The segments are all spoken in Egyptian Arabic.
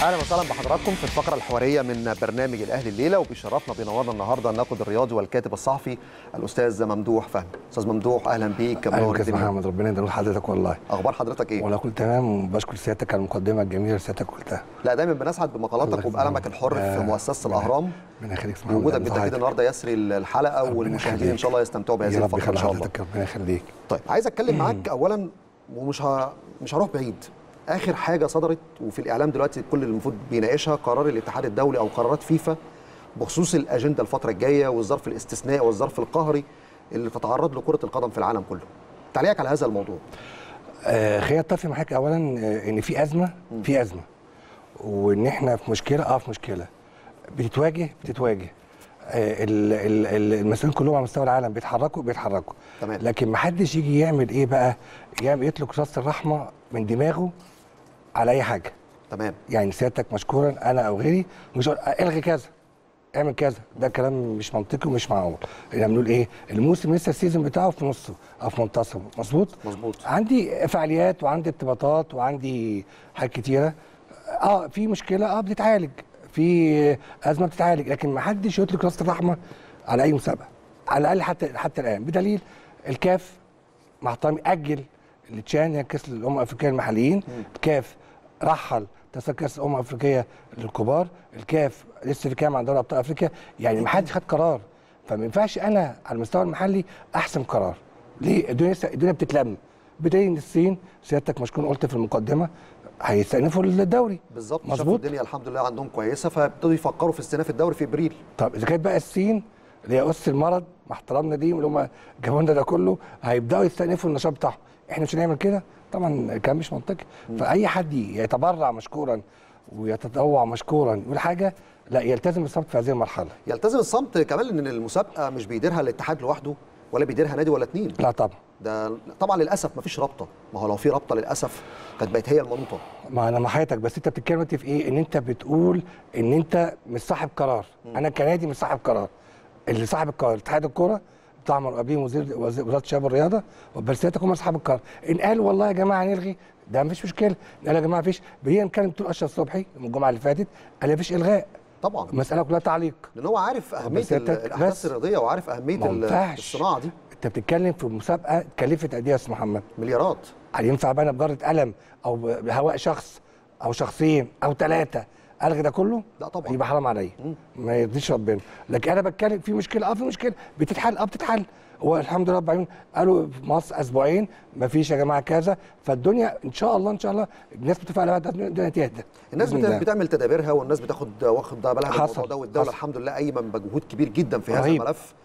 اهلا وسهلا بحضراتكم في الفقره الحواريه من برنامج الاهلي الليله وبيشرفنا بينورنا النهارده الناقد الرياضي والكاتب الصحفي الاستاذ ممدوح فهمي استاذ ممدوح اهلا بيك اهلا منور بك يا الدنيا. محمد ربنا يديم حضرتك والله اخبار حضرتك ايه وانا كل تمام وبشكر سيادتك على المقدمه الجميله اللي سيادتك قلتها لا دايما بنسعد بمقالاتك الله وبقلمك يخليك. الحر في آه، مؤسسه ربنا- الاهرام ربنا يخليك يا محمد. وجودك أنا بالتاكيد سعيد. النهارده يسري الحلقه ربنا والمشاهدين ان يخليك. شاء الله يستمتعوا بهذه يا رب الفقره ان يخلي شاء الله حضرتك ربنا يخليك طيب عايز اتكلم معاك اولا ومش ه... مش هروح بعيد اخر حاجه صدرت وفي الاعلام دلوقتي كل اللي المفروض بيناقشها قرار الاتحاد الدولي او قرارات فيفا بخصوص الاجنده الفتره الجايه والظرف الاستثنائي والظرف القهري اللي تتعرض له كره القدم في العالم كله تعليقك على هذا الموضوع آه خلينا اتفق معاك اولا آه ان في ازمه في ازمه وان احنا في مشكله اه في مشكله بتتواجه بتتواجه آه ال- ال- ال- المسؤولين كلهم على مستوى العالم بيتحركوا بيتحركوا تمام. لكن ما حدش يجي يعمل ايه بقى يعمل يطلق راس الرحمه من دماغه على اي حاجه تمام يعني سيادتك مشكورا انا او غيري مش هقول الغي كذا اعمل كذا ده كلام مش منطقي ومش معقول احنا بنقول ايه الموسم لسه السيزون بتاعه في نصه او في منتصفه مظبوط مظبوط. عندي فعاليات وعندي ارتباطات وعندي حاجات كتيره اه في مشكله اه بتتعالج في ازمه بتتعالج لكن ما حدش يطلق راس الرحمه على اي مسابقه على الاقل حتى حتى الان بدليل الكاف مع احترامي اجل التشان هي كاس الامم الافريقيه المحليين الكاف رحل تذكر كاس الامم الافريقيه للكبار الكاف لسه في كام عن دوري ابطال افريقيا يعني ما حدش خد قرار فما ينفعش انا على المستوى المحلي احسم قرار ليه الدنيا لسه الدنيا بتتلم بدليل ان الصين سيادتك مشكور قلت في المقدمه هيستأنفوا الدوري بالظبط شافوا مظبوط الدنيا الحمد لله عندهم كويسه فابتدوا يفكروا في استئناف الدوري في ابريل طب اذا كانت بقى الصين اللي هي اس المرض مع احترامنا ليهم اللي هم جابوا لنا ده كله هيبداوا يستأنفوا النشاط بتاعهم احنا مش هنعمل كده طبعا كلام مش منطقي فاي حد يتبرع مشكورا ويتطوع مشكورا يقول حاجه لا يلتزم الصمت في هذه المرحله يلتزم الصمت كمان ان المسابقه مش بيديرها الاتحاد لوحده ولا بيديرها نادي ولا اتنين لا طبعا ده طبعا للاسف مفيش رابطه ما هو لو في رابطه للاسف كانت بقت هي المنوطه ما انا مع حياتك بس انت بتتكلم دلوقتي في ايه ان انت بتقول ان انت مش صاحب قرار انا كنادي مش صاحب قرار اللي صاحب القرار اتحاد الكوره بتاع مراقبين وزير وزير- وزاره الشباب والرياضه بس سيادتك هم اصحاب القرار ان قالوا والله يا جماعه نلغي ده مفيش مشكله قال يا جماعه مفيش هي كان دكتور اشرف صبحي من الجمعه اللي فاتت قال مفيش الغاء طبعا المساله كلها تعليق لان هو عارف اهميه ال- سيادتك الاحداث بس الرياضيه وعارف اهميه ما ال- ينفعش. الصناعه دي انت بتتكلم في مسابقه كلفت قد ايه يا استاذ محمد مليارات هل ينفع بقى انا بجرة قلم او بهواء شخص او شخصين او ثلاثه الغي ده كله؟ لا طبعا. يبقى حرام عليا ما يرضيش ربنا لكن انا بتكلم في مشكله اه في مشكله بتتحل اه بتتحل هو الحمد لله رب العالمين قالوا في مصر اسبوعين ما فيش يا جماعه كذا فالدنيا ان شاء الله ان شاء الله الناس بتتفائل بعد الدنيا تهدى الناس بإذن بت- الله. بتعمل تدابيرها والناس بتاخد واخد بالها من حصل. الموضوع ده والدوله حصل. الحمد لله قايمه بمجهود كبير جدا في هذا رهيب. الملف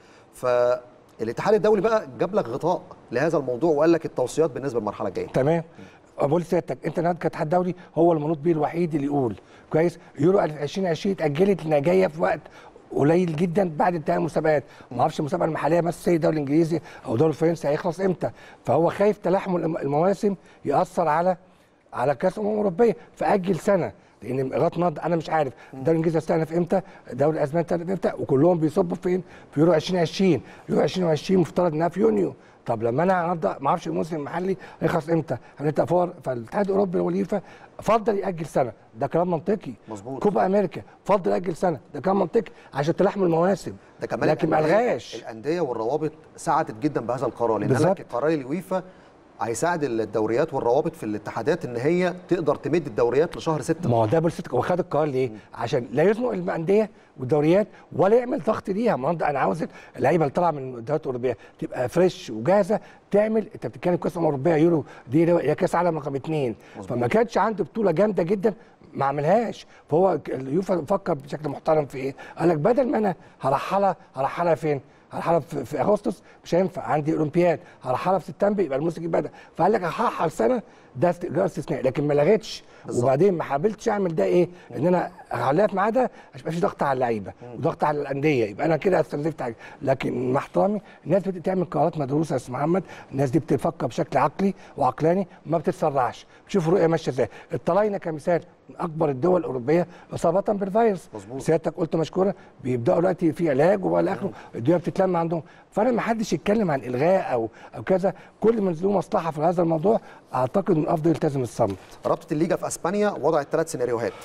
فالاتحاد الدولي بقى جاب لك غطاء لهذا الموضوع وقال لك التوصيات بالنسبه للمرحله الجايه تمام بقول لسيادتك انت النهارده كاتحاد دولي هو المنوط بيه الوحيد اللي يقول كويس يورو 2020 اتاجلت لانها جايه في وقت قليل جدا بعد انتهاء المسابقات ما اعرفش المسابقه المحليه مثلا زي الدوري الانجليزي او الدوري الفرنسي هيخلص امتى فهو خايف تلاحم الم- المواسم ياثر على على كاس الامم الاوروبيه فاجل سنه لان لغايه النهارده انا مش عارف الدوري الانجليزي هيستأنف امتى الدوري الاسباني هيستأنف امتى وكلهم بيصبوا فين في يورو 2020 يورو 2020 مفترض انها في يونيو طب لما انا النهارده ما اعرفش الموسم المحلي هيخلص امتى هنبدا فور فالاتحاد الاوروبي واليفا فضل ياجل سنه ده كلام منطقي مظبوط. كوبا امريكا فضل ياجل سنه ده كلام منطقي عشان تلاحم المواسم ده كمان لكن ما الأندية- الغاش الانديه والروابط ساعدت جدا بهذا القرار لان قال بالظبط. لك قرار اليويفا هيساعد الدوريات والروابط في الاتحادات ان هي تقدر تمد الدوريات لشهر ستة ما هو ده بولستيك هو خد القرار ليه؟ عشان لا يزنق الانديه والدوريات ولا يعمل ضغط ليها ما هو ده انا عاوز اللعيبه اللي طالعه من الدوريات الاوروبيه تبقى فريش وجاهزه تعمل انت بتتكلم كاس الامم الاوروبيه يورو دي اللي هو- هي كاس عالم رقم اثنين فما كانش عنده بطوله جامده جدا ما عملهاش فهو ك- اليوفا فكر بشكل محترم في ايه؟ قال لك بدل ما انا هرحلها هرحلها فين؟ هرحلها في, في اغسطس مش هينفع عندي اولمبياد هرحلها في سبتمبر يبقى الموسم بدا فقال لك هرحل سنه ده است- اجراء استثنائي لكن ما لغيتش بالظبط. وبعدين ما حاولتش اعمل ده ايه؟ ان انا اخليها في ميعادها عشان يبقى في ضغط على اللعيبه وضغط على الانديه يبقى انا كده استنزفت حاجه لكن مع احترامي الناس بتعمل قرارات مدروسه يا استاذ محمد الناس دي بتفكر بشكل عقلي وعقلاني ما بتتسرعش بتشوف الرؤيه ماشيه ازاي الطلاينه كمثال من اكبر الدول الاوروبيه اصابه بالفيروس مظبوط. سيادتك قلت مشكوره بيبداوا دلوقتي في علاج وبقى الاخره الدنيا بتتلم عندهم فانا ما حدش يتكلم عن الغاء او او كذا كل من له مصلحه في هذا الموضوع اعتقد من الافضل يلتزم الصمت رابطه الليجا في اسبانيا وضعت ثلاث سيناريوهات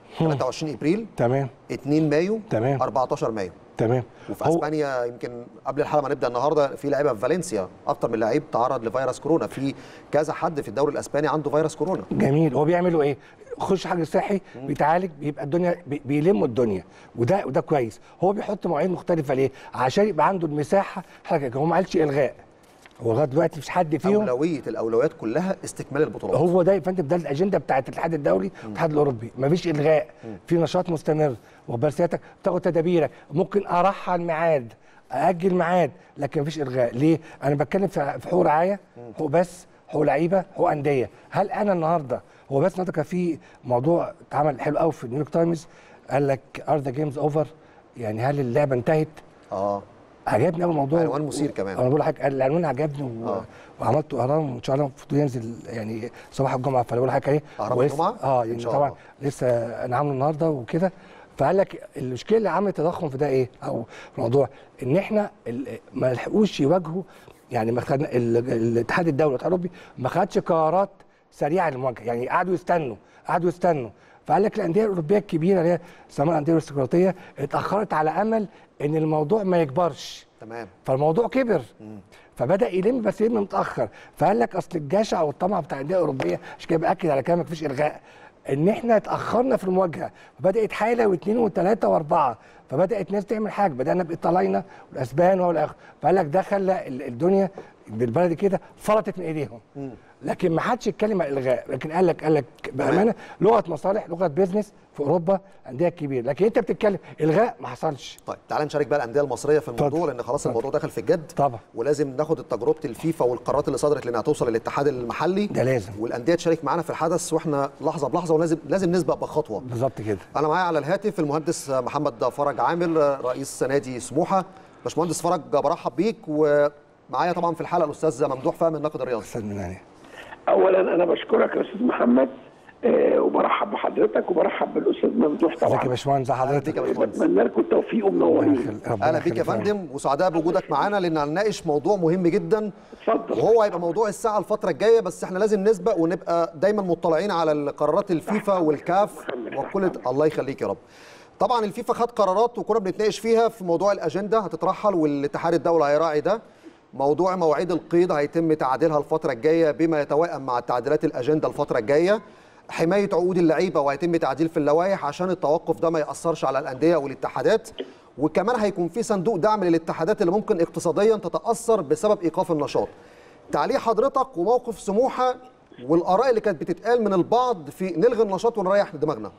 23 ابريل تمام 2 مايو تمام. 14 مايو تمام وفي هو- اسبانيا يمكن قبل الحلقه ما نبدا النهارده في لعيبه في فالنسيا اكتر من لعيب تعرض لفيروس كورونا في كذا حد في الدوري الاسباني عنده فيروس كورونا جميل هو بيعملوا ايه؟ خش حجر صحي بيتعالج بيبقى الدنيا بي- بيلموا الدنيا وده وده كويس هو بيحط مواعيد مختلفه ليه؟ عشان يبقى عنده المساحه حاجه هو ما قالش الغاء هو لغايه دلوقتي مفيش حد فيهم اولويه الاولويات كلها استكمال البطولات هو ده يا فندم ده الاجنده بتاعت الاتحاد الدولي والاتحاد الاوروبي مفيش الغاء في نشاط مستمر وبال سيادتك تاخد تدابيرك ممكن ارحل ميعاد ااجل ميعاد لكن مفيش الغاء ليه انا بتكلم في في حقوق رعايه حقوق بس حقوق لعيبه حقوق انديه هل انا النهارده هو بس النهارده كان في موضوع اتعمل حلو قوي في نيويورك تايمز قال لك ار ذا جيمز اوفر يعني هل اللعبه انتهت اه عجبني قوي الموضوع عنوان مثير كمان. انا بقول لحضرتك العنوان عجبني و... آه. وعملت اهرام وان شاء الله المفروض ينزل يعني صباح الجمعه فانا بقول لحضرتك ايه أهرام ولسه- الجمعة؟ اه إن يعني شاء طبعا الله. لسه انا عامله النهارده وكده فقال لك المشكله اللي عملت تضخم في ده ايه او الموضوع ان احنا ال- ما لحقوش يواجهوا يعني ما خدنا ال- الاتحاد الدولي والاتحاد الاوروبي ما خدش قرارات سريعه للمواجهه يعني قعدوا يستنوا قعدوا يستنوا فقال لك الانديه الاوروبيه الكبيره اللي هي اسمها الانديه الاستقراطيه اتاخرت على امل ان الموضوع ما يكبرش تمام فالموضوع كبر فبدا يلم بس يلم متاخر فقال لك اصل الجشع والطمع بتاع الانديه الاوروبيه عشان كده باكد على كلامك مفيش الغاء ان احنا اتاخرنا في المواجهه فبدات حاله واثنين وثلاثه واربعه فبدات ناس تعمل حاجه بدانا بايطالينا والاسبان والاخر فقال لك ده خلى ال- الدنيا بالبلدي كده فرطت من ايديهم لكن ما حدش يتكلم عن الغاء لكن قال لك قال لك بامانه لغه مصالح لغه بيزنس في اوروبا انديه كبيره لكن انت بتتكلم الغاء ما حصلش طيب تعال نشارك بقى الانديه المصريه في الموضوع اتفضل. لان خلاص اتفضل. الموضوع دخل في الجد طبعا. ولازم ناخد تجربه الفيفا والقرارات اللي صدرت لانها توصل للاتحاد المحلي ده لازم. والانديه تشارك معانا في الحدث واحنا لحظه بلحظه ولازم لازم نسبق بخطوه بالظبط كده انا معايا على الهاتف المهندس محمد فرج عامر رئيس نادي سموحه باشمهندس فرج برحب بيك ومعايا طبعا في الحلقه الاستاذ ممدوح فهمي الناقد الرياضي استاذ مناني اولا انا بشكرك يا استاذ محمد آه، وبرحب بحضرتك وبرحب بالاستاذ ممدوح ازيك يا طبعا باشمهندس أهلا بيك حضرتك يا باشمهندس بتمنى لكم التوفيق ومنورين اهلا بيك يا فندم وسعداء بوجودك معانا لان هنناقش موضوع مهم جدا اتفضل وهو هيبقى موضوع الساعه الفتره الجايه بس احنا لازم نسبق ونبقى دايما مطلعين على القرارات الفيفا والكاف وكل الله يخليك يا رب طبعا الفيفا خد قرارات وكنا بنتناقش فيها في موضوع الاجنده هتترحل والاتحاد الدولي هيراعي ده موضوع مواعيد القيد هيتم تعديلها الفتره الجايه بما يتوائم مع تعديلات الاجنده الفتره الجايه حمايه عقود اللعيبه وهيتم تعديل في اللوائح عشان التوقف ده ما ياثرش على الانديه والاتحادات وكمان هيكون في صندوق دعم للاتحادات اللي ممكن اقتصاديا تتاثر بسبب ايقاف النشاط تعليق حضرتك وموقف سموحه والاراء اللي كانت بتتقال من البعض في نلغي النشاط ونريح دماغنا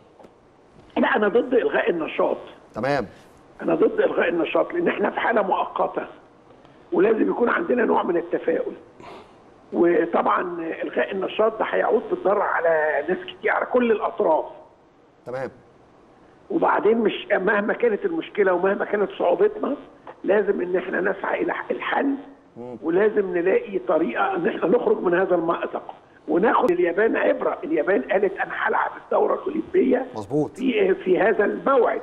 لا انا ضد الغاء النشاط تمام انا ضد الغاء النشاط لان احنا في حاله مؤقته ولازم يكون عندنا نوع من التفاؤل وطبعا الغاء النشاط ده هيعود بالضرر على ناس كتير على كل الاطراف تمام وبعدين مش مهما كانت المشكله ومهما كانت صعوبتنا لازم ان احنا نسعى الى الحل ولازم نلاقي طريقه ان احنا نخرج من هذا المأزق وناخد اليابان عبره، اليابان قالت انا هلعب الدوره الاولمبيه مظبوط في في هذا الموعد.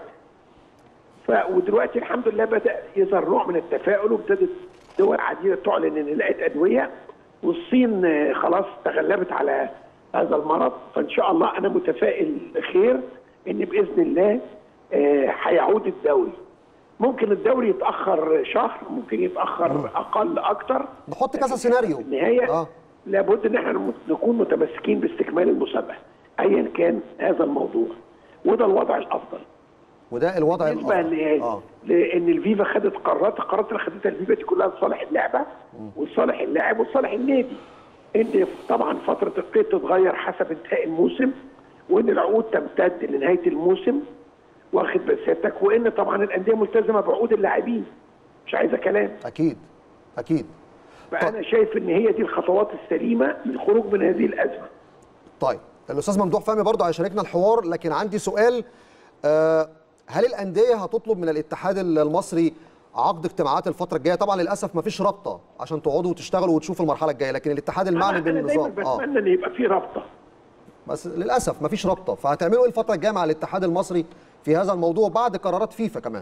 ف ودلوقتي الحمد لله بدا يظهر نوع من التفاؤل وابتدت دول عديده تعلن ان لقت ادويه والصين آه، خلاص تغلبت على هذا المرض فان شاء الله انا متفائل خير ان باذن الله آه، هيعود الدوري. ممكن الدوري يتاخر شهر ممكن يتاخر اقل اكتر نحط كذا سيناريو النهايه اه لابد ان احنا نم- نكون متمسكين باستكمال المسابقه ايا كان هذا الموضوع وده الوضع الافضل وده الوضع بالنسبه الافضل ل- اه لان الفيفا خدت قرارات القرارات اللي خدتها الفيفا دي كلها لصالح اللعبه ولصالح اللاعب ولصالح النادي ان طبعا فتره القيد تتغير حسب انتهاء الموسم وان العقود تمتد لنهايه الموسم واخد بسيادتك وان طبعا الانديه ملتزمه بعقود اللاعبين مش عايزه كلام اكيد اكيد فانا شايف ان هي دي الخطوات السليمه للخروج من هذه الازمه طيب الاستاذ ممدوح فهمي برضه هيشاركنا الحوار لكن عندي سؤال آه هل الانديه هتطلب من الاتحاد المصري عقد اجتماعات الفتره الجايه طبعا للاسف ما فيش رابطه عشان تقعدوا وتشتغلوا وتشوفوا المرحله الجايه لكن الاتحاد المعني أنا- أنا دايما بالنظام اه بتمنى ان يبقى في رابطه بس للاسف ما فيش رابطه فهتعملوا ايه الفتره الجايه مع الاتحاد المصري في هذا الموضوع بعد قرارات فيفا كمان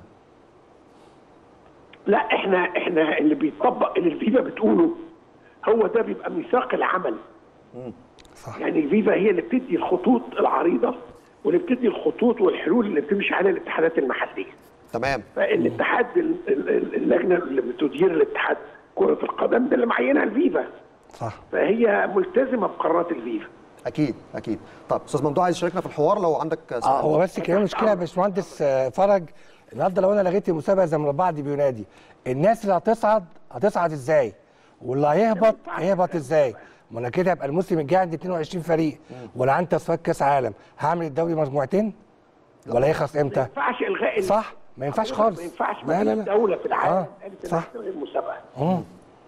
لا احنا احنا اللي بيطبق اللي الفيفا بتقوله هو ده بيبقى ميثاق العمل صح يعني الفيفا هي اللي بتدي الخطوط العريضه واللي بتدي الخطوط والحلول اللي بتمشي عليها الاتحادات المحليه تمام فالاتحاد ال- ال- ال- اللجنه اللي بتدير الاتحاد كره القدم ده اللي معينها الفيفا صح فهي ملتزمه بقرارات الفيفا اكيد اكيد طب استاذ ممدوح عايز يشاركنا في الحوار لو عندك اه سؤال هو بس كده مشكله يا باشمهندس آه، فرج النهارده لو انا لغيت المسابقه زي ما البعض بينادي الناس اللي هتصعد هتصعد ازاي؟ واللي هيهبط هيهبط ازاي؟ ما انا كده يبقى الموسم الجاي عندي 22 فريق ولا عندي تصفيات كاس عالم هعمل الدوري مجموعتين؟ ولا هيخلص ما امتى؟ ينفعش الغاء ال- صح ما ينفعش خالص ما ينفعش لا لا لا دوله في العالم آه، قالت صح. انها تلغي المسابقه مم.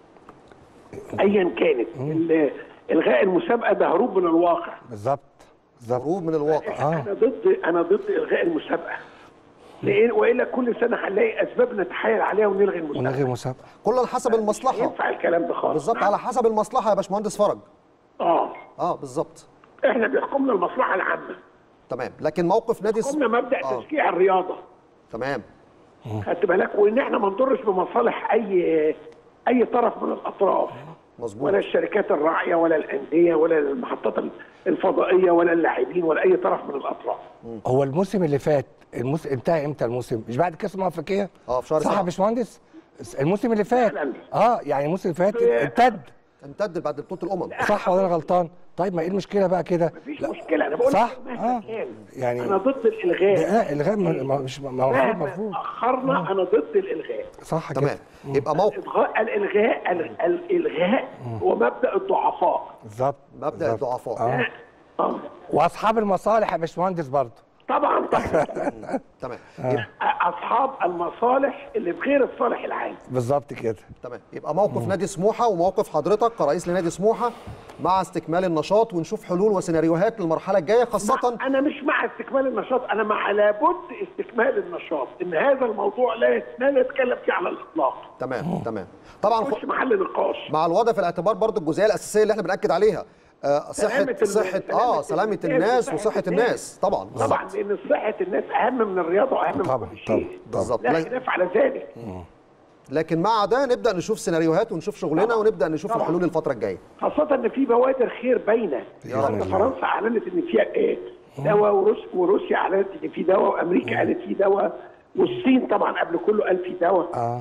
ايا كانت ال- الغاء المسابقه ده هروب من الواقع بالظبط بالظبط هروب من الواقع آه. انا ضد انا ضد الغاء المسابقه لان والا كل سنه هنلاقي اسباب نتحايل عليها ونلغي المسابقه ونلغي المسابقه كل على حسب مش المصلحه ينفع الكلام ده خالص بالظبط على حسب المصلحه يا باشمهندس فرج اه اه بالظبط احنا بيحكمنا المصلحه العامه تمام لكن موقف نادي الس- حكمنا مبدا آه. تشجيع الرياضه تمام خدت بالك وان احنا ما نضرش بمصالح اي اي طرف من الاطراف مظبوط ولا الشركات الراعيه ولا الانديه ولا المحطات الفضائيه ولا اللاعبين ولا اي طرف من الاطراف هو الموسم اللي فات الموسم انتهى امتى الموسم؟ مش بعد كاس الامم الافريقيه؟ اه، في شهر صح يا سبعة. باشمهندس؟ الموسم اللي فات فعلاً. اه يعني الموسم اللي فات في- امتد امتد بعد بطوله الامم صح ولا انا غلطان؟ طيب ما ايه المشكله بقى كده؟ مفيش لا، مشكله انا بقول صح لك مهما اه كان يعني انا ضد الالغاء لا الغاء م- م- مش م- مرفوض مهما مرفوض اخرنا انا ضد الالغاء صح كده تمام يبقى موقف إلغاء الالغاء ال- الالغاء هو مبدا الضعفاء بالظبط مبدا بالظبط. الضعفاء اه آه. واصحاب المصالح يا باشمهندس برضه طبعا طبعا تمام يبقى اصحاب المصالح اللي بغير الصالح العام بالظبط كده تمام يبقى موقف نادي سموحه وموقف حضرتك كرئيس لنادي سموحه مع استكمال النشاط ونشوف حلول وسيناريوهات للمرحله الجايه خاصه انا مش مع استكمال النشاط انا مع لابد استكمال النشاط ان هذا الموضوع لا لا نتكلم فيه على الاطلاق تمام تمام طبعا مش محل نقاش مع الوضع في الاعتبار برضو الجزئيه الاساسيه اللي احنا بناكد عليها آه صحه سلامة ال- صحه سلامة اه سلامه الناس الناس وصحة وصحه الناس. الناس طبعا طبعا بالظبط. لان صحه الناس اهم من الرياضه واهم من طبعا، كل شيء طبعا، بالظبط. لا لا- خلاف على ذلك لكن مع ده نبدا نشوف سيناريوهات ونشوف شغلنا طبعا. ونبدا نشوف طبعا. الحلول الفتره الجايه خاصة إن في بوادر خير باينة النهارده فرنسا أعلنت إن فيها إيه دواء وروس وروسيا أعلنت إن في دواء وأمريكا قالت في دواء والصين طبعا قبل كله قال في دواء اه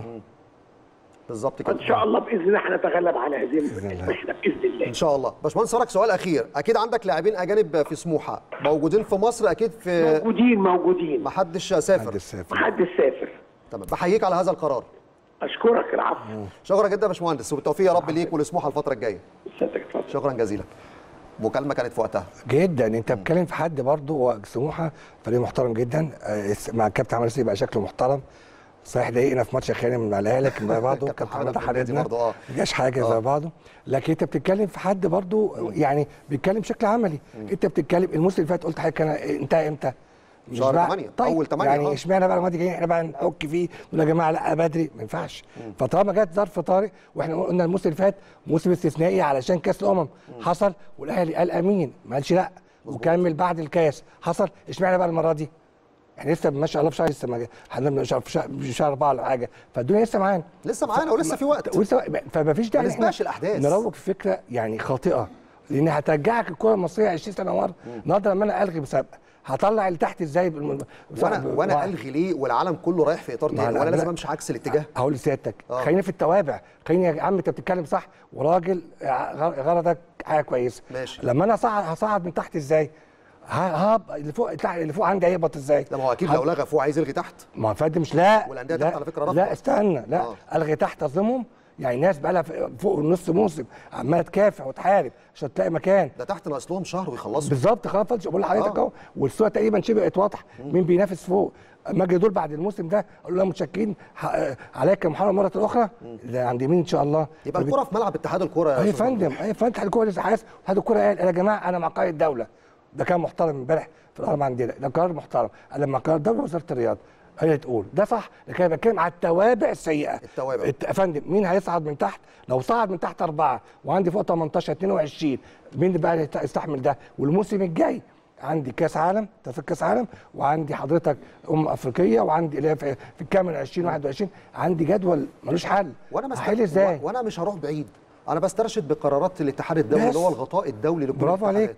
بالظبط كده إن شاء الله بإذن الله هنتغلب على هذه المحنة بإذن الله ان شاء الله باشمهندس سارك سؤال اخير اكيد عندك لاعبين اجانب في سموحه موجودين في مصر اكيد في موجودين موجودين محدش سافر مهندس سافر محدش سافر تمام بحييك على هذا القرار أشكرك العفو شكرا جدا يا باشمهندس وبالتوفيق يا رب ليك ولسموحه الفتره الجايه سيادتك اتفضل شكرا جزيلا مكالمه كانت في وقتها جدا انت بتتكلم في حد برضه هو سموحه فريق محترم جدا آه، مع الكابتن عمرو يبقى شكله محترم صحيح ضايقنا في ماتش اخيرا من عليها لكن مع بعضه كابتن كابتن حمد حماده عبد الهادي حرجنا برضه، اه. ما جاش حاجه زي بعضه لكن انت بتتكلم في حد برضه يعني بيتكلم بشكل عملي انت بتتكلم الموسم اللي فات قلت حاجه كان انتهى امتى؟ مش شهر بقى- تمانية، طيب أول تمانية، يعني اه. اشمعنى بقى الماضي جايين احنا بقى نحك فيه نقول يا جماعه لا بدري ما ينفعش فطالما جت ظرف طارئ واحنا قلنا الموسم اللي فات موسم استثنائي علشان كاس الامم حصل والاهلي قال امين ما قالش لا وكمل بعد الكاس حصل اشمعنى بقى المره دي؟ احنا لسه ما شاء الله في شهر لسه ما جا- احنا في شهر- في شهر- في شهر اربعه ولا حاجه فالدنيا لسه معانا لسه معانا ولسه في وقت ولسه فما فيش داعي ما إن إحنا نسبقش الأحداث. نروج في فكره يعني خاطئه لان هترجعك الكره المصريه 20 سنه ورا النهارده لما انا الغي مسابقه هطلع اللي تحت ازاي بالم... وانا وانا الغي ليه والعالم كله رايح في اطار ما تاني لا- وانا لازم لا. امشي عكس الاتجاه هقول لسيادتك آه. خلينا في التوابع خلينا يا عم انت بتتكلم صح وراجل غ- غرضك حاجه كويسه ماشي. لما انا صعد هصعد من تحت ازاي؟ ه- ههب اللي فوق تحت- اللي فوق عندي هيهبط ازاي؟ لا ما هو اكيد لو لغى فوق عايز يلغي تحت ما هو فندم مش لا والأندية لا تحت على فكرة رافضة. لا استنى لا آه. الغي تحت اظلمهم يعني ناس بقى لها فوق النص موسم عماله تكافح وتحارب عشان تلاقي مكان ده تحت ناقص لهم شهر ويخلصوا بالظبط خلاص فضل بقول لحضرتك آه. اهو والصوره تقريبا شبه بقت واضحه مين بينافس فوق مجري دول بعد الموسم ده قالوا لهم متشكرين ح- عليك يا محمد مره اخرى ده عند مين ان شاء الله يبقى الكره في ملعب اتحاد الكره يا اي أستاذ فندم ممدوح. اي فندم اتحاد الكوره لسه حاسس اتحاد الكوره قال يا جماعه انا مع قائد الدوله ده كان محترم امبارح في الهرم عندنا ده قرار محترم انا لما قرار الدوله وزاره الرياضه هي تقول ده صح لكن انا بتكلم على التوابع السيئه التوابع. الت- يا فندم مين هيصعد من تحت لو صعد من تحت اربعه وعندي فوق 18 22 مين اللي بقى يت- يستحمل ده والموسم الجاي عندي كاس عالم تصفيق كاس عالم وعندي حضرتك ام افريقيه وعندي اللي هي في في الكامل 2021 عندي جدول ملوش حل وانا مست... هحل ازاي؟ وانا مش هروح بعيد انا بسترشد بقرارات الاتحاد الدولي بس. اللي هو الغطاء الدولي لكل برافو الاتحادات. عليك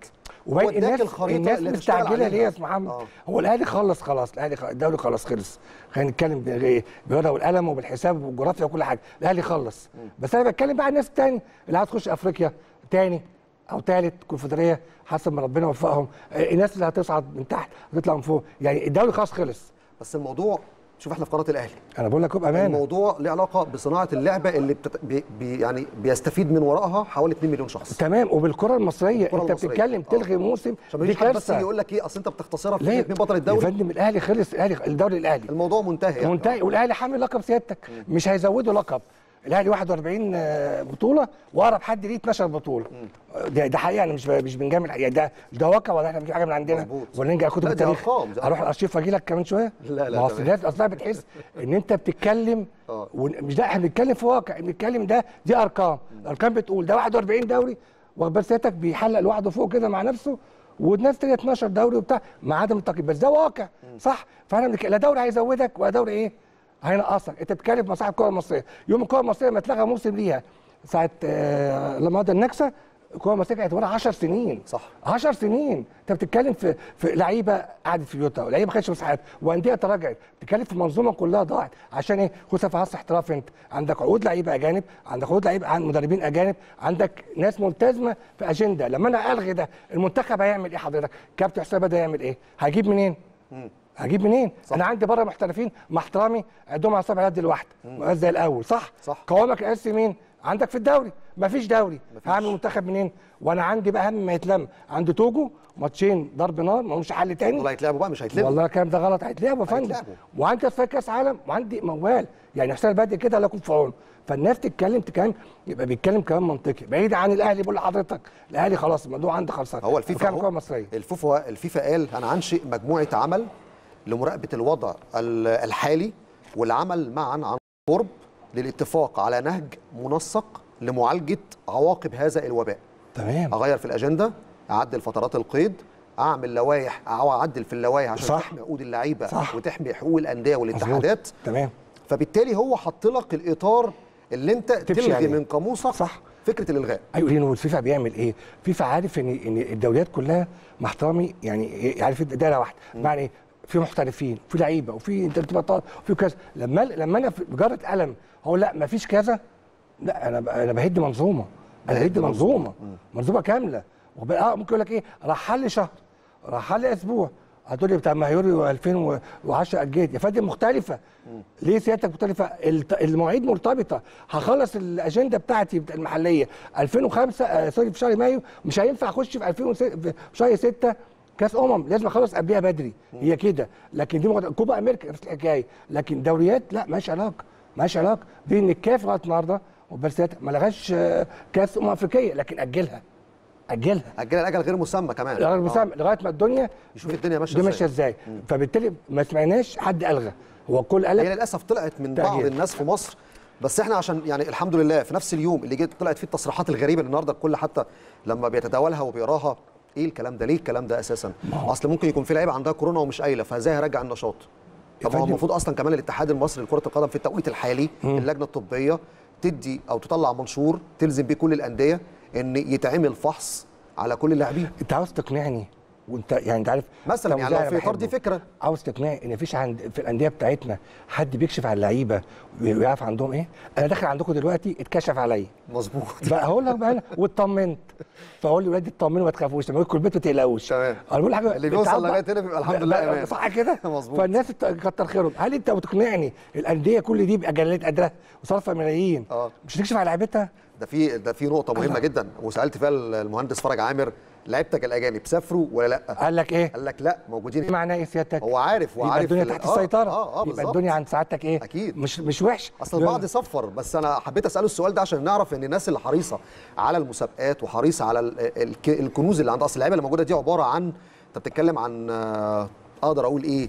وباقي اداك الناس الخريطة الناس اللي تشتغل مستعجله عليها. ليه يا استاذ محمد آه. هو الاهلي خلص خلاص الاهلي خ- الدوري خلاص خلص خلينا نتكلم ب- بالورقه والقلم وبالحساب والجغرافيا وكل حاجه الاهلي خلص بس انا بتكلم بقى عن الناس التاني اللي عايز تخش افريقيا تاني او ثالث كونفدراليه حسب ما ربنا وفقهم آه، الناس اللي هتصعد من تحت هتطلع من فوق يعني الدوري خلاص خلص بس الموضوع شوف احنا في قناه الاهلي انا بقول لك بامانه الموضوع له علاقه بصناعه اللعبه اللي بتت... بي... بي... يعني بيستفيد من وراءها حوالي 2 مليون شخص تمام وبالكره المصريه الكرة انت المصرية. بتتكلم آه. تلغي موسم عشان ما دي يجيش حد بس كارثه يقول لك ايه اصل انت بتختصرها في ليه مين بطل يا الدوري فندم الاهلي خلص الاهلي الدوري الاهلي الموضوع منتهي يعني. منتهي والاهلي حامل لقب سيادتك مش هيزودوا لقب الاهلي 41 آه، بطوله واقرب حد ليه 12 بطوله ده ده حقيقه انا مش ب- مش بنجامل يعني ده ده واقع ولا احنا بنجيب حاجه من عندنا مظبوط. ولا نرجع كتب لا، دي التاريخ أرقام، دي اروح أرقام. الارشيف واجي لك كمان شويه لا، لا، ما هو أصل تمام. الناس اصلا بتحس ان انت بتتكلم آه. مش ده احنا بنتكلم في واقع بنتكلم ده دي ارقام الارقام بتقول ده 41 دوري واخد سيادتك بيحلق لوحده فوق كده مع نفسه والناس تانية 12 دوري وبتاع مع عدم التقييم بس ده واقع صح فاحنا بنك... لا دوري هيزودك ولا دوري ايه هينقصك انت بتتكلم في مصلحه الكره المصريه يوم الكره المصريه ما اتلغى موسم ليها ساعه آه لما قضى النكسه الكره المصريه كانت ورا 10 سنين صح. 10 سنين انت بتتكلم في في لعيبه قعدت في بيوتها ولعيبه ما خدتش مساحات وانديه تراجعت بتتكلم في منظومه كلها ضاعت عشان ايه خصوصا في عصر احتراف انت عندك عقود لعيبه اجانب عندك عقود لعيبه عن مدربين اجانب عندك ناس ملتزمه في اجنده لما انا الغي ده المنتخب هيعمل ايه حضرتك كابتن حسام ده هيعمل ايه هجيب منين هجيب منين؟ صح. انا عندي بره محترفين مع احترامي عندهم على صابع اليد الواحده مبقاش زي الاول صح؟ صح. قوامك الاساسي مين؟ عندك في الدوري مفيش دوري هعمل منتخب منين؟ وانا عندي بقى اهم ما يتلم عندي توجو ماتشين ضرب نار ما همش حل تاني دول هيتلعبوا بقى مش هيتلعبوا والله الكلام ده غلط هيتلعبوا يا فندم هيتلعبوا. وعندي تصفيات كاس عالم وعندي موال يعني حسين البدري كده لا يكون في عونه فالناس تتكلم تتكلم يبقى بيتكلم كلام منطقي بعيد عن الاهلي بقول لحضرتك الاهلي خلاص الموضوع عنده خلصان هو الفيفا بتكلم أهو. كره مصريه الفيفا الفيفا قال انا هنشئ مجموعه عمل لمراقبه الوضع ال- الحالي والعمل معا عن قرب للاتفاق على نهج منسق لمعالجه عواقب هذا الوباء تمام اغير في الاجنده اعدل فترات القيد اعمل لوائح او اعدل في اللوائح عشان صح. تحمي عقود اللعيبه صح. وتحمي حقوق الانديه والاتحادات مظبوط. تمام فبالتالي هو حط لك الاطار اللي انت تمشي تلغي عليه. من قاموسك صح. فكره الالغاء ايوه لانه الفيفا بيعمل ايه؟ فيفا عارف ان ان الدوريات كلها مع احترامي يعني إيه؟ عارف دايره واحده بمعنى ايه؟ في محترفين في لعيبه وفي انت ارتباطات وفي كذا لما لما انا في بجره قلم هقول لا ما فيش كذا لا انا ب- انا بهد منظومه انا بهد منظومه منظومه كامله وب- اه ممكن يقول لك ايه راح لي شهر راح لي اسبوع هتقول لي بتاع مايوري 2010 اجيت يا فندم مختلفه ليه سيادتك مختلفه الت- المواعيد مرتبطه هخلص الاجنده بتاعتي بتاع المحليه 2005 آه سوري في شهر مايو مش هينفع اخش في 2006 في شهر 6 كاس امم لازم اخلص قبلها بدري هي كده لكن دي مغد... كوبا امريكا نفس الحكايه لكن دوريات لا مالهاش علاقه مالهاش علاقه دي ان الكاف لغايه النهارده وبس ما لغاش آه، كاس امم افريقيه لكن اجلها اجلها اجلها الاجل غير مسمى كمان لغايه آه. مسام- لغايه ما الدنيا يشوف الدنيا ماشيه دي ازاي ماشيه ازاي فبالتالي ما سمعناش حد الغى هو الكل قال هي لك للاسف طلعت من بعض تأجيل. الناس في مصر بس احنا عشان يعني الحمد لله في نفس اليوم اللي جت طلعت فيه التصريحات الغريبه اللي النهارده الكل حتى لما بيتداولها وبيقراها ايه الكلام ده ليه الكلام ده اساسا اصل ممكن يكون في لعيبه عندها كورونا ومش قايله فازاي هرجع النشاط طب هو فندم. المفروض اصلا كمان الاتحاد المصري لكره القدم في التوقيت الحالي اللجنه الطبيه تدي او تطلع منشور تلزم بيه كل الانديه ان يتعمل فحص على كل اللاعبين انت عاوز تقنعني وانت يعني انت عارف مثلا أنت يعني لو مذيع في اطار دي بحبه. فكره عاوز تقنعني ان مفيش عند في الانديه بتاعتنا حد بيكشف على اللعيبه ويعرف عندهم ايه انا داخل عندكم دلوقتي اتكشف عليا مظبوط بقى هقول لك بقى أنا واطمنت فاقول لاولادي اطمنوا ما تخافوش لما يدخل البيت ما تقلقوش تمام. انا بقول حاجه اللي بيوصل أنت عارف لغاية بقى- هنا بيبقى الحمد لا- لله لا، إيمان. صح كده مظبوط. فالناس الت- كتر خيرهم هل انت بتقنعني الانديه كل دي باجلات قادره وصرفه ملايين آه. مش هتكشف على لعيبتها ده في ده في نقطة مهمة جدا وسألت فيها المهندس فرج عامر لعيبتك الأجانب سافروا ولا لأ؟ قال لك ايه قال لك لا موجودين ايه معناه ايه سيادتك هو عارف يبقى وعارف الدنيا ال- تحت آه، السيطره اه اه يبقى بالظبط الدنيا عند سعادتك ايه أكيد. مش مش وحش اصل البعض صفر بس انا حبيت اساله السؤال ده عشان نعرف ان الناس اللي حريصه على المسابقات وحريصه على ال- ال- الكنوز اللي عندها اصل اللعيبه اللي موجوده دي عباره عن انت بتتكلم عن آه، اقدر اقول ايه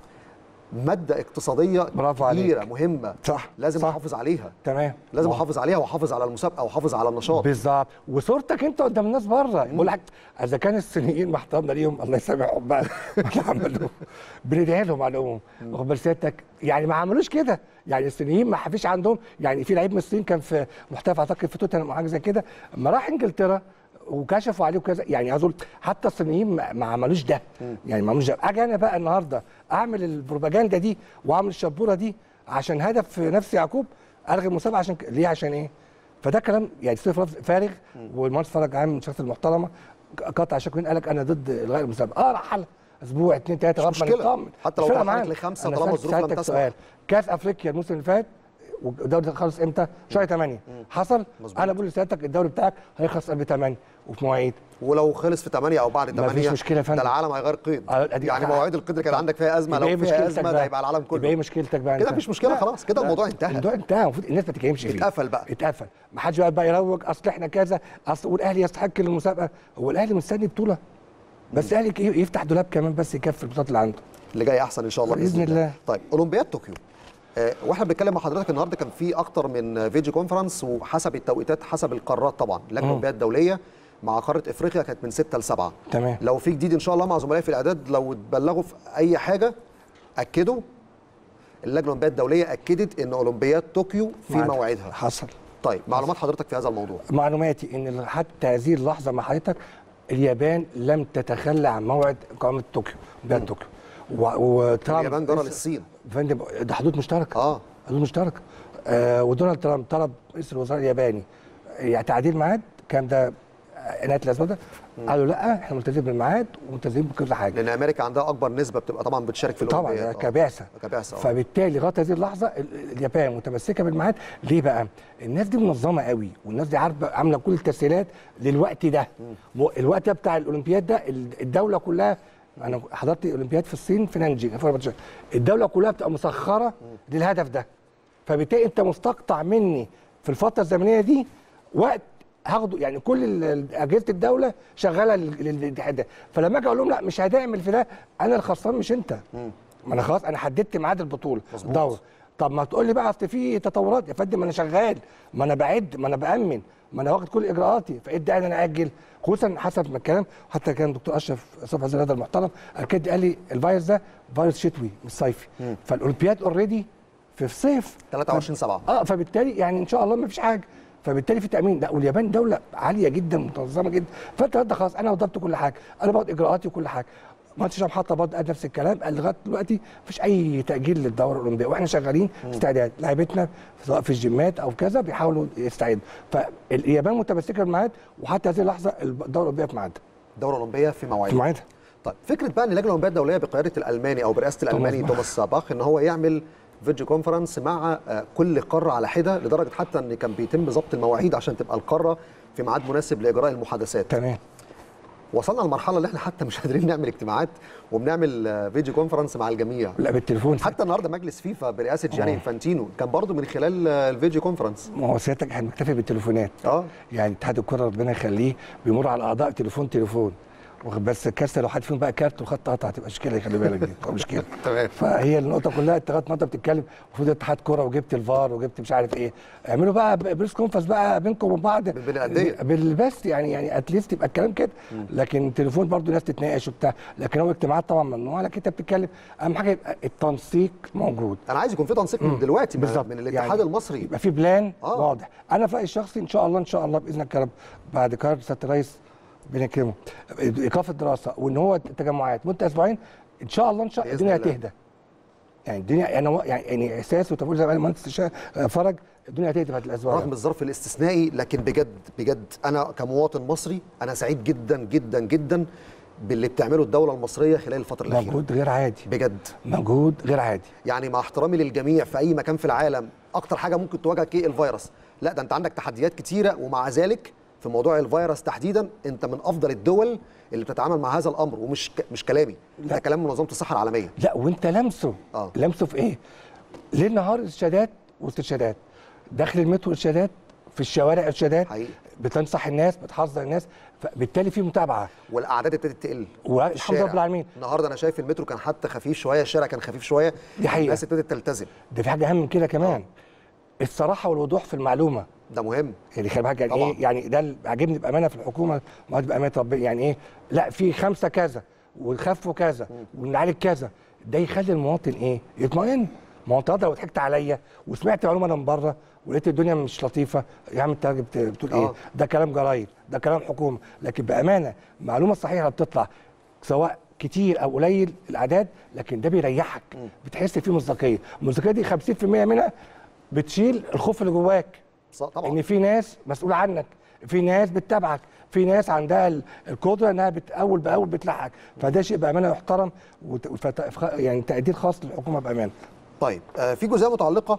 ماده اقتصاديه برافو عليك. كبيره مهمه صح، لازم صح. احافظ عليها تمام لازم ما- احافظ عليها واحافظ على المسابقه واحافظ على النشاط بالظبط وصورتك انت قدام الناس بره بقول لك اذا كان الصينيين محترمنا ليهم الله يسامحهم بقى اللي عملوه بندعي لهم على العموم واخد بال سيادتك يعني ما عملوش كده يعني الصينيين ما فيش عندهم يعني في لعيب من الصين كان في محترف اعتقد في توتنهام او حاجه زي كده اما راح انجلترا وكشفوا عليه وكذا يعني عايز اقول حتى الصينيين ما ما عملوش ده يعني ما عملوش ده اجي انا بقى النهارده اعمل البروباجندا دي واعمل الشبوره دي عشان هدف في نفس يعقوب الغي المسابقه عشان ك- ليه عشان ايه؟ فده كلام يعني صفر فارغ والمهندس فرج عام من الشخص المحترمه قطع شكوين قال لك انا ضد الغاء المسابقه اه راح حل اسبوع اثنين ثلاثه مش لغايه ما مشكلة. نطمن حتى لو مش فارقة اتأخرت معانا. لخمسة أنا طالما سألت الظروف لم سيادتك تسمح. سؤال كاس افريقيا الموسم اللي فات والدوري ده خلص امتى؟ شهر 8 حصل مظبوط. انا بقول لسيادتك الدوري بتاعك هيخلص قبل 8 وفي مواعيد ولو خلص في 8 او بعد 8 مفيش مشكلة يا فندم. ده العالم هيغير قيد آه، أدي- يعني مواعيد القيد اللي كان عندك فيها ازمه يبقى لو إيه فيها مشكلتك ازمه بقى؟ ده هيبقى العالم يبقى ايه كله مشكلتك بقى كده أنت؟ مفيش مشكلة، لا، خلاص، كده لا. الموضوع انتهى. الموضوع انتهى المفروض الناس ما تتكلمش فيه اتقفل بقى. اتقفل ما حدش بقى, بقى يروج اصل احنا كذا اصل والاهلي يستحق المسابقه هو الاهلي مستني بطوله بس الاهلي ك- يفتح دولاب كمان بس يكفي البطولات اللي عنده اللي جاي احسن ان شاء الله بإذن الله. طيب اولمبياد طوكيو آه، واحنا بنتكلم مع حضرتك النهارده كان في اكتر من فيديو كونفرنس وحسب التوقيتات حسب القارات طبعا اللجنه الاولمبيه الدوليه مع قاره افريقيا كانت من 6 ل 7 تمام. لو في جديد ان شاء الله مع زملائي في الاعداد لو اتبلغوا في اي حاجه اكدوا اللجنه الاولمبيه الدوليه اكدت ان اولمبياد طوكيو في معاك. موعدها حصل طيب معلومات حضرتك في هذا الموضوع معلوماتي ان حتى هذه اللحظه مع حضرتك اليابان لم تتخلى عن موعد اقامه طوكيو اولمبياد طوكيو و- وترامب اليابان جرى للصين فندم ده حدود مشتركه اه حدود مشتركه آه ودونالد ترامب طلب رئيس الوزراء الياباني يعني تعديل ميعاد كان ده آه، نهايه الاسبوع ده قالوا لا احنا ملتزمين بالميعاد وملتزمين بكل حاجه لان امريكا عندها اكبر نسبه بتبقى طبعا بتشارك في طبعا الاولمبياد ده آه. كبعثه كبعثه آه. فبالتالي لغايه هذه اللحظه ال- اليابان متمسكه بالميعاد ليه بقى؟ الناس دي منظمه قوي والناس دي عارفه عامله كل التسهيلات للوقت ده م- الوقت ده بتاع الاولمبياد ده ال- الدوله كلها انا حضرت اولمبياد في الصين في نانجينج 2014 الدوله كلها بتبقى مسخره للهدف ده فبالتالي انت مستقطع مني في الفتره الزمنيه دي وقت هاخده يعني كل ال- ال- اجهزه الدوله شغاله لل- للاتحاد ده فلما اجي اقول لهم لا مش هتعمل في ده انا الخسران مش انت ما انا خلاص انا حددت ميعاد البطوله مظبوط. الدوره طب ما تقول لي بقى اصل في تطورات يا فندم ما انا شغال ما انا بعد ما انا بامن ما انا واخد كل اجراءاتي فايه الداعي ان انا اجل خصوصا حسب ما الكلام حتى كان دكتور اشرف صبحي زي هذا المحترم اكد قال لي الفيروس ده فيروس شتوي مش صيفي فالاولمبياد اوريدي في الصيف 23 7 اه فبالتالي يعني ان شاء الله ما فيش حاجه فبالتالي في تامين لا واليابان دوله عاليه جدا منظمه جدا فانت ده خلاص انا وضبط كل حاجه انا باخد اجراءاتي وكل حاجه مهندس هشام حاطه برضه قال نفس الكلام قال لغايه دلوقتي مفيش اي تاجيل للدوره الاولمبيه واحنا شغالين استعداد لعيبتنا سواء في الجيمات او كذا بيحاولوا يستعدوا فاليابان متمسكه بالميعاد وحتى هذه اللحظه الدوره الاولمبيه في ميعادها الدوره الاولمبيه في مواعيد في ميعادها طيب فكره بقى ان اللجنه الاولمبيه الدوليه بقياده الالماني او برئاسه الالماني باخ. توماس باخ ان هو يعمل فيديو كونفرنس مع آه، كل قاره على حده لدرجه حتى ان كان بيتم ضبط المواعيد عشان تبقى القاره في ميعاد مناسب لاجراء المحادثات تمام وصلنا للمرحله اللي احنا حتى مش قادرين نعمل اجتماعات وبنعمل آه، فيديو كونفرنس مع الجميع لا بالتليفون حتى النهارده مجلس فيفا برئاسه جاني انفانتينو كان برضه من خلال آه، الفيديو كونفرنس ما هو سيادتك احنا بنكتفي بالتليفونات اه يعني اتحاد الكره ربنا يخليه بيمر على الاعضاء تليفون تليفون واخد بس الكارثه لو حد فيهم بقى كارت وخط قطع هتبقى مشكله خلي بالك دي تبقى مشكله تمام. فهي النقطه كلها انت لغايه ما انت بتتكلم المفروض اتحاد كره وجبت الفار وجبت مش عارف ايه اعملوا بقى ب- بريس كونفرنس بقى بينكم وبين بعض بين الأندية. بالبس يعني يعني اتليست يبقى الكلام كده لكن تليفون برضو ناس تتناقش وبتاع لكن هو اجتماعات طبعا ممنوعه لكن انت بتتكلم اهم حاجه يبقى التنسيق موجود انا عايز يكون في تنسيق من دلوقتي من, بالظبط من الاتحاد المصري يبقى في بلان آه. آه. واضح انا في رايي الشخصي ان شاء الله ان شاء الله باذنك يا رب بعد قرار سياده الرئيس بنكرمه ايقاف الدراسه وان هو التجمعات مده اسبوعين ان شاء الله ان شاء الله بإذن الدنيا الله. هتهدى يعني الدنيا انا يعني يعني احساس وتقول زي ما قال المهندس هشام- آه، فرج الدنيا هتهدى بعد الاسبوع رغم ده. الظرف الاستثنائي لكن بجد بجد انا كمواطن مصري انا سعيد جدا جدا جدا باللي بتعمله الدوله المصريه خلال الفتره الاخيره مجهود غير عادي بجد مجهود غير عادي يعني مع احترامي للجميع في اي مكان في العالم اكتر حاجه ممكن تواجهك ايه الفيروس لا ده انت عندك تحديات كتيره ومع ذلك في موضوع الفيروس تحديدا انت من افضل الدول اللي بتتعامل مع هذا الامر ومش ك... مش كلامي ده كلام منظمه الصحه العالميه لا وانت لمسه آه. لمسه في ايه؟ ليل نهار ارشادات واسترشادات داخل المترو ارشادات في الشوارع ارشادات حقيقي. بتنصح الناس بتحذر الناس فبالتالي في متابعه والاعداد ابتدت تقل والحمد في الشارع. لله رب العالمين. النهارده انا شايف المترو كان حتى خفيف شويه الشارع كان خفيف شويه دي حقيقة. الناس ابتدت تلتزم ده في حاجه اهم من كده كمان الصراحه والوضوح في المعلومه ده مهم يعني خلي بالك يعني طبعاً. ايه يعني ده اللي عاجبني بامانه في الحكومه ما بامانه ربنا يعني ايه لا في خمسه كذا وخفوا كذا ونعالج كذا ده يخلي المواطن ايه يطمئن ما هو انت لو ضحكت عليا وسمعت معلومه انا من بره ولقيت الدنيا مش لطيفه يا عم انت راجل بت- بتقول ايه آه. ده كلام جرايد ده كلام حكومه لكن بامانه المعلومه الصحيحه بتطلع سواء كتير او قليل الاعداد لكن ده بيريحك بتحس فيه مصداقيه المصداقيه دي 50% منها بتشيل الخوف اللي جواك ص- طبعا ان في ناس مسؤوله عنك في ناس بتتابعك في ناس عندها ال- القدره انها بت- اول باول بتلحقك فده شيء بامانه يحترم وت- وفت- ف- يعني تقدير خاص للحكومه بامانه طيب آه، في جزئيه متعلقه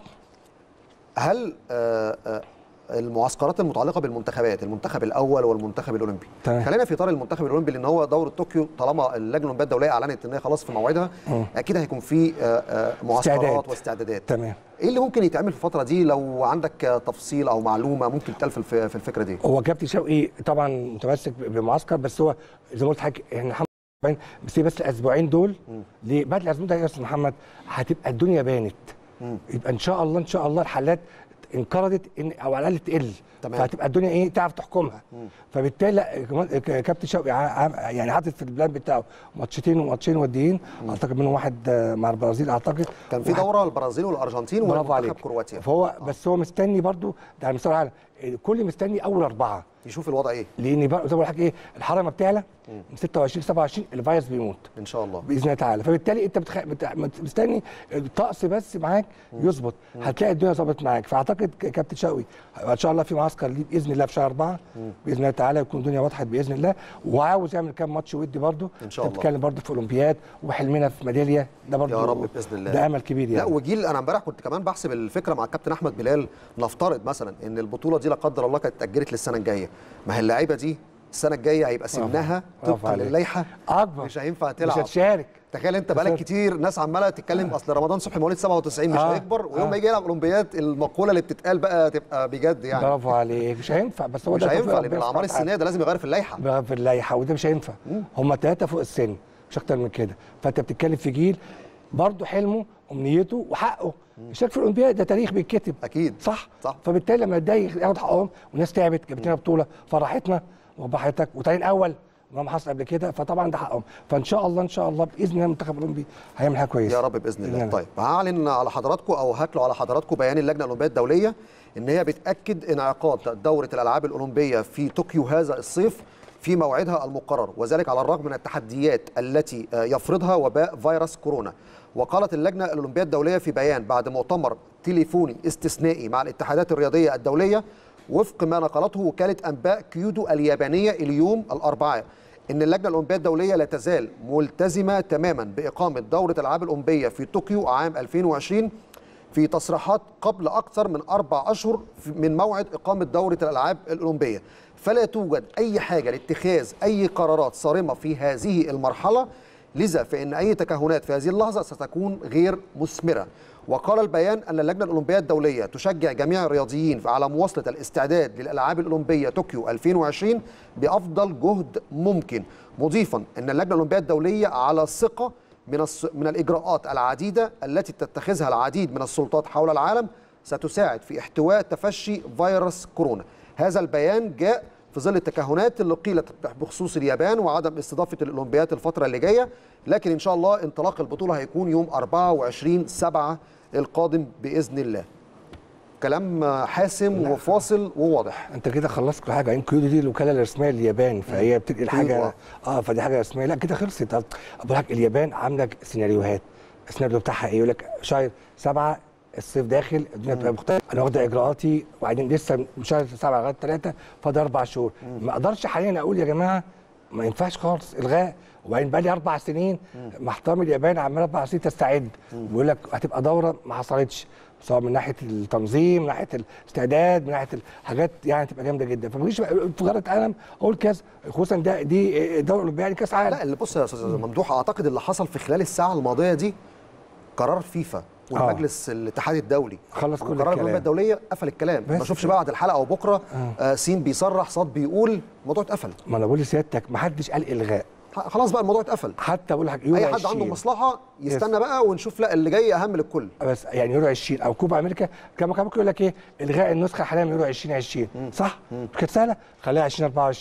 هل آه، آه، المعسكرات المتعلقه بالمنتخبات المنتخب الاول والمنتخب الاولمبي تمام. خلينا في اطار المنتخب الاولمبي لان هو دوره طوكيو طالما اللجنه الاولمبيه الدوليه اعلنت ان هي خلاص في موعدها اكيد هيكون في آه، آه، معسكرات استعداد. واستعدادات تمام ايه اللي ممكن يتعمل في الفتره دي لو عندك آه، تفصيل او معلومه ممكن تقال في الف- في الفكره دي هو كابتن شوقي طبعا متمسك ب- بمعسكر بس هو زي ما قلت لحضرتك احنا الحمد لله بس هي بس الاسبوعين دول ليه بعد الاسبوع ده يا استاذ محمد هتبقى الدنيا بانت يبقى ان شاء الله ان شاء الله الحالات انقرضت ان او على الاقل تقل تمام. فهتبقى الدنيا ايه تعرف تحكمها فبالتالي لا، كمان ك- كابتن شوقي ع- ع- يعني حاطط في البلان بتاعه ماتشتين وماتشين وديين اعتقد منهم واحد آه، مع البرازيل اعتقد كان في واحد- دوره البرازيل والارجنتين برافو ومنتخب عليك كرواتيا فهو بس هو مستني برضو ده على مستوى العالم كل مستني اول اربعه يشوف الوضع ايه لان بقى زي ما بقول لحضرتك ايه الحراره لما بتعلى من 26 27 الفيروس بيموت ان شاء الله باذن الله تعالى فبالتالي انت بتخ... بت... مت- مستني الطقس بس معاك يظبط هتلاقي الدنيا ظبطت معاك فاعتقد ك- كابتن شوقي ان شاء الله في معسكر ليه باذن الله في شهر اربعه باذن الله تعالى يكون الدنيا وضحت باذن الله وعاوز يعمل كام ماتش ودي برده إن شاء الله. بتتكلم برده في اولمبياد وحلمنا في ميداليه ده برده يا رب باذن الله ده امل كبير لا يعني وجيل انا امبارح كنت كمان بحسب الفكره مع الكابتن احمد بلال نفترض مثلا ان البطوله دي لا قدر الله كانت اتاجلت للسنه الجايه ما هي اللعيبه دي السنه الجايه هيبقى سنها برافو طبقا عليك. للائحه اكبر مش هينفع مش تلعب هتشارك تخيل انت بقالك بالظبط. كتير ناس عماله تتكلم اصل رمضان صبحي مواليد 97 مش آه، هيكبر ويوم آه. ما يجي يلعب اولمبياد المقوله اللي بتتقال بقى تبقى بجد يعني برافو عليك مش هينفع بس هو مش ده توفيق هينفع لان ربنا الاعمار سبحانه السنيه ده لازم يغير في اللائحه بقى في اللائحه وده مش هينفع هم ثلاثه فوق السن مش اكتر من كده فانت بتتكلم في جيل برضه حلمه امنيته وحقه يشارك في الاولمبياد ده تاريخ بيتكتب اكيد صح صح. فبالتالي لما ده ياخد حقهم والناس تعبت جابت لنا بطوله فرحتنا وبحياتك وتاني اول ما حصل قبل كده فطبعا ده حقهم فان شاء الله ان شاء الله باذن الله المنتخب الاولمبي هيعمل حاجه كويسه يا رب باذن الله بإذن طيب هعلن على حضراتكم او هتلو على حضراتكم بيان اللجنه الاولمبيه الدوليه ان هي بتاكد انعقاد دوره الالعاب الاولمبيه في طوكيو هذا الصيف في موعدها المقرر وذلك على الرغم من التحديات التي آه، يفرضها وباء فيروس كورونا وقالت اللجنه الاولمبيه الدوليه في بيان بعد مؤتمر تليفوني استثنائي مع الاتحادات الرياضيه الدوليه وفق ما نقلته وكاله انباء كيودو اليابانيه اليوم الاربعاء ان اللجنه الاولمبيه الدوليه لا تزال ملتزمه تماما باقامه دوره الالعاب الاولمبيه في طوكيو عام 2020 في تصريحات قبل اكثر من اربع اشهر في- من موعد اقامه دوره الالعاب الاولمبيه فلا توجد اي حاجه لاتخاذ اي قرارات صارمه في هذه المرحله لذا فان اي تكهنات في هذه اللحظه ستكون غير مثمره وقال البيان ان اللجنه الاولمبيه الدوليه تشجع جميع الرياضيين على مواصله الاستعداد للالعاب الاولمبيه طوكيو 2020 بافضل جهد ممكن مضيفا ان اللجنه الاولمبيه الدوليه على ثقه من الس- من الاجراءات العديده التي تتخذها العديد من السلطات حول العالم ستساعد في احتواء تفشي فيروس كورونا هذا البيان جاء في ظل التكهنات اللي قيلت بخصوص اليابان وعدم استضافه الاولمبيات الفتره اللي جايه لكن ان شاء الله انطلاق البطوله هيكون يوم 24 7 القادم باذن الله كلام حاسم وفاصل وواضح انت كده خلصت كل حاجه كيودو دي الوكاله الرسميه لليابان فهي بتنقل كيودو، حاجه آه. اه فدي حاجه رسميه لا كده خلصت طب بقول لك اليابان عامله سيناريوهات السيناريو بتاعها ايه يقول لك شهر سبعه الصيف داخل الدنيا بتبقى مختلفه انا واخد اجراءاتي وبعدين لسه من شهر سبعه لغايه ثلاثه فاضل اربع شهور ما اقدرش حاليا اقول يا جماعه ما ينفعش خالص الغاء وبعدين بقى لي اربع سنين مع احترامي اليابان عمال اربع سنين تستعد بيقول لك هتبقى دوره ما حصلتش سواء من ناحيه التنظيم من ناحيه الاستعداد من ناحيه الحاجات يعني تبقى جامده جدا فما تجيش بقى في غلط قلم اقول كاس خصوصا ده دي دوره اولمبيه يعني كاس عالم لا اللي بص يا استاذ ممدوح اعتقد اللي حصل في خلال الساعه الماضيه دي قرار فيفا والمجلس الاتحاد الدولي خلص كل قرار الكلام. الاولمبيه الدوليه قفل الكلام ما بس اشوفش كده. بقى بعد الحلقه او بكره آه سين بيصرح صاد بيقول الموضوع اتقفل ما انا بقول لسيادتك ما حدش قال الغاء ح- خلاص بقى الموضوع اتقفل حتى بقول لك يورو اي حد 20. عنده مصلحه يستنى بقى ونشوف لا اللي جاي اهم للكل بس يعني يورو 20 او كوبا امريكا كما كان ممكن يقول لك ايه الغاء النسخه حاليا من يورو 2020 صح؟ مش كانت سهله خليها 2024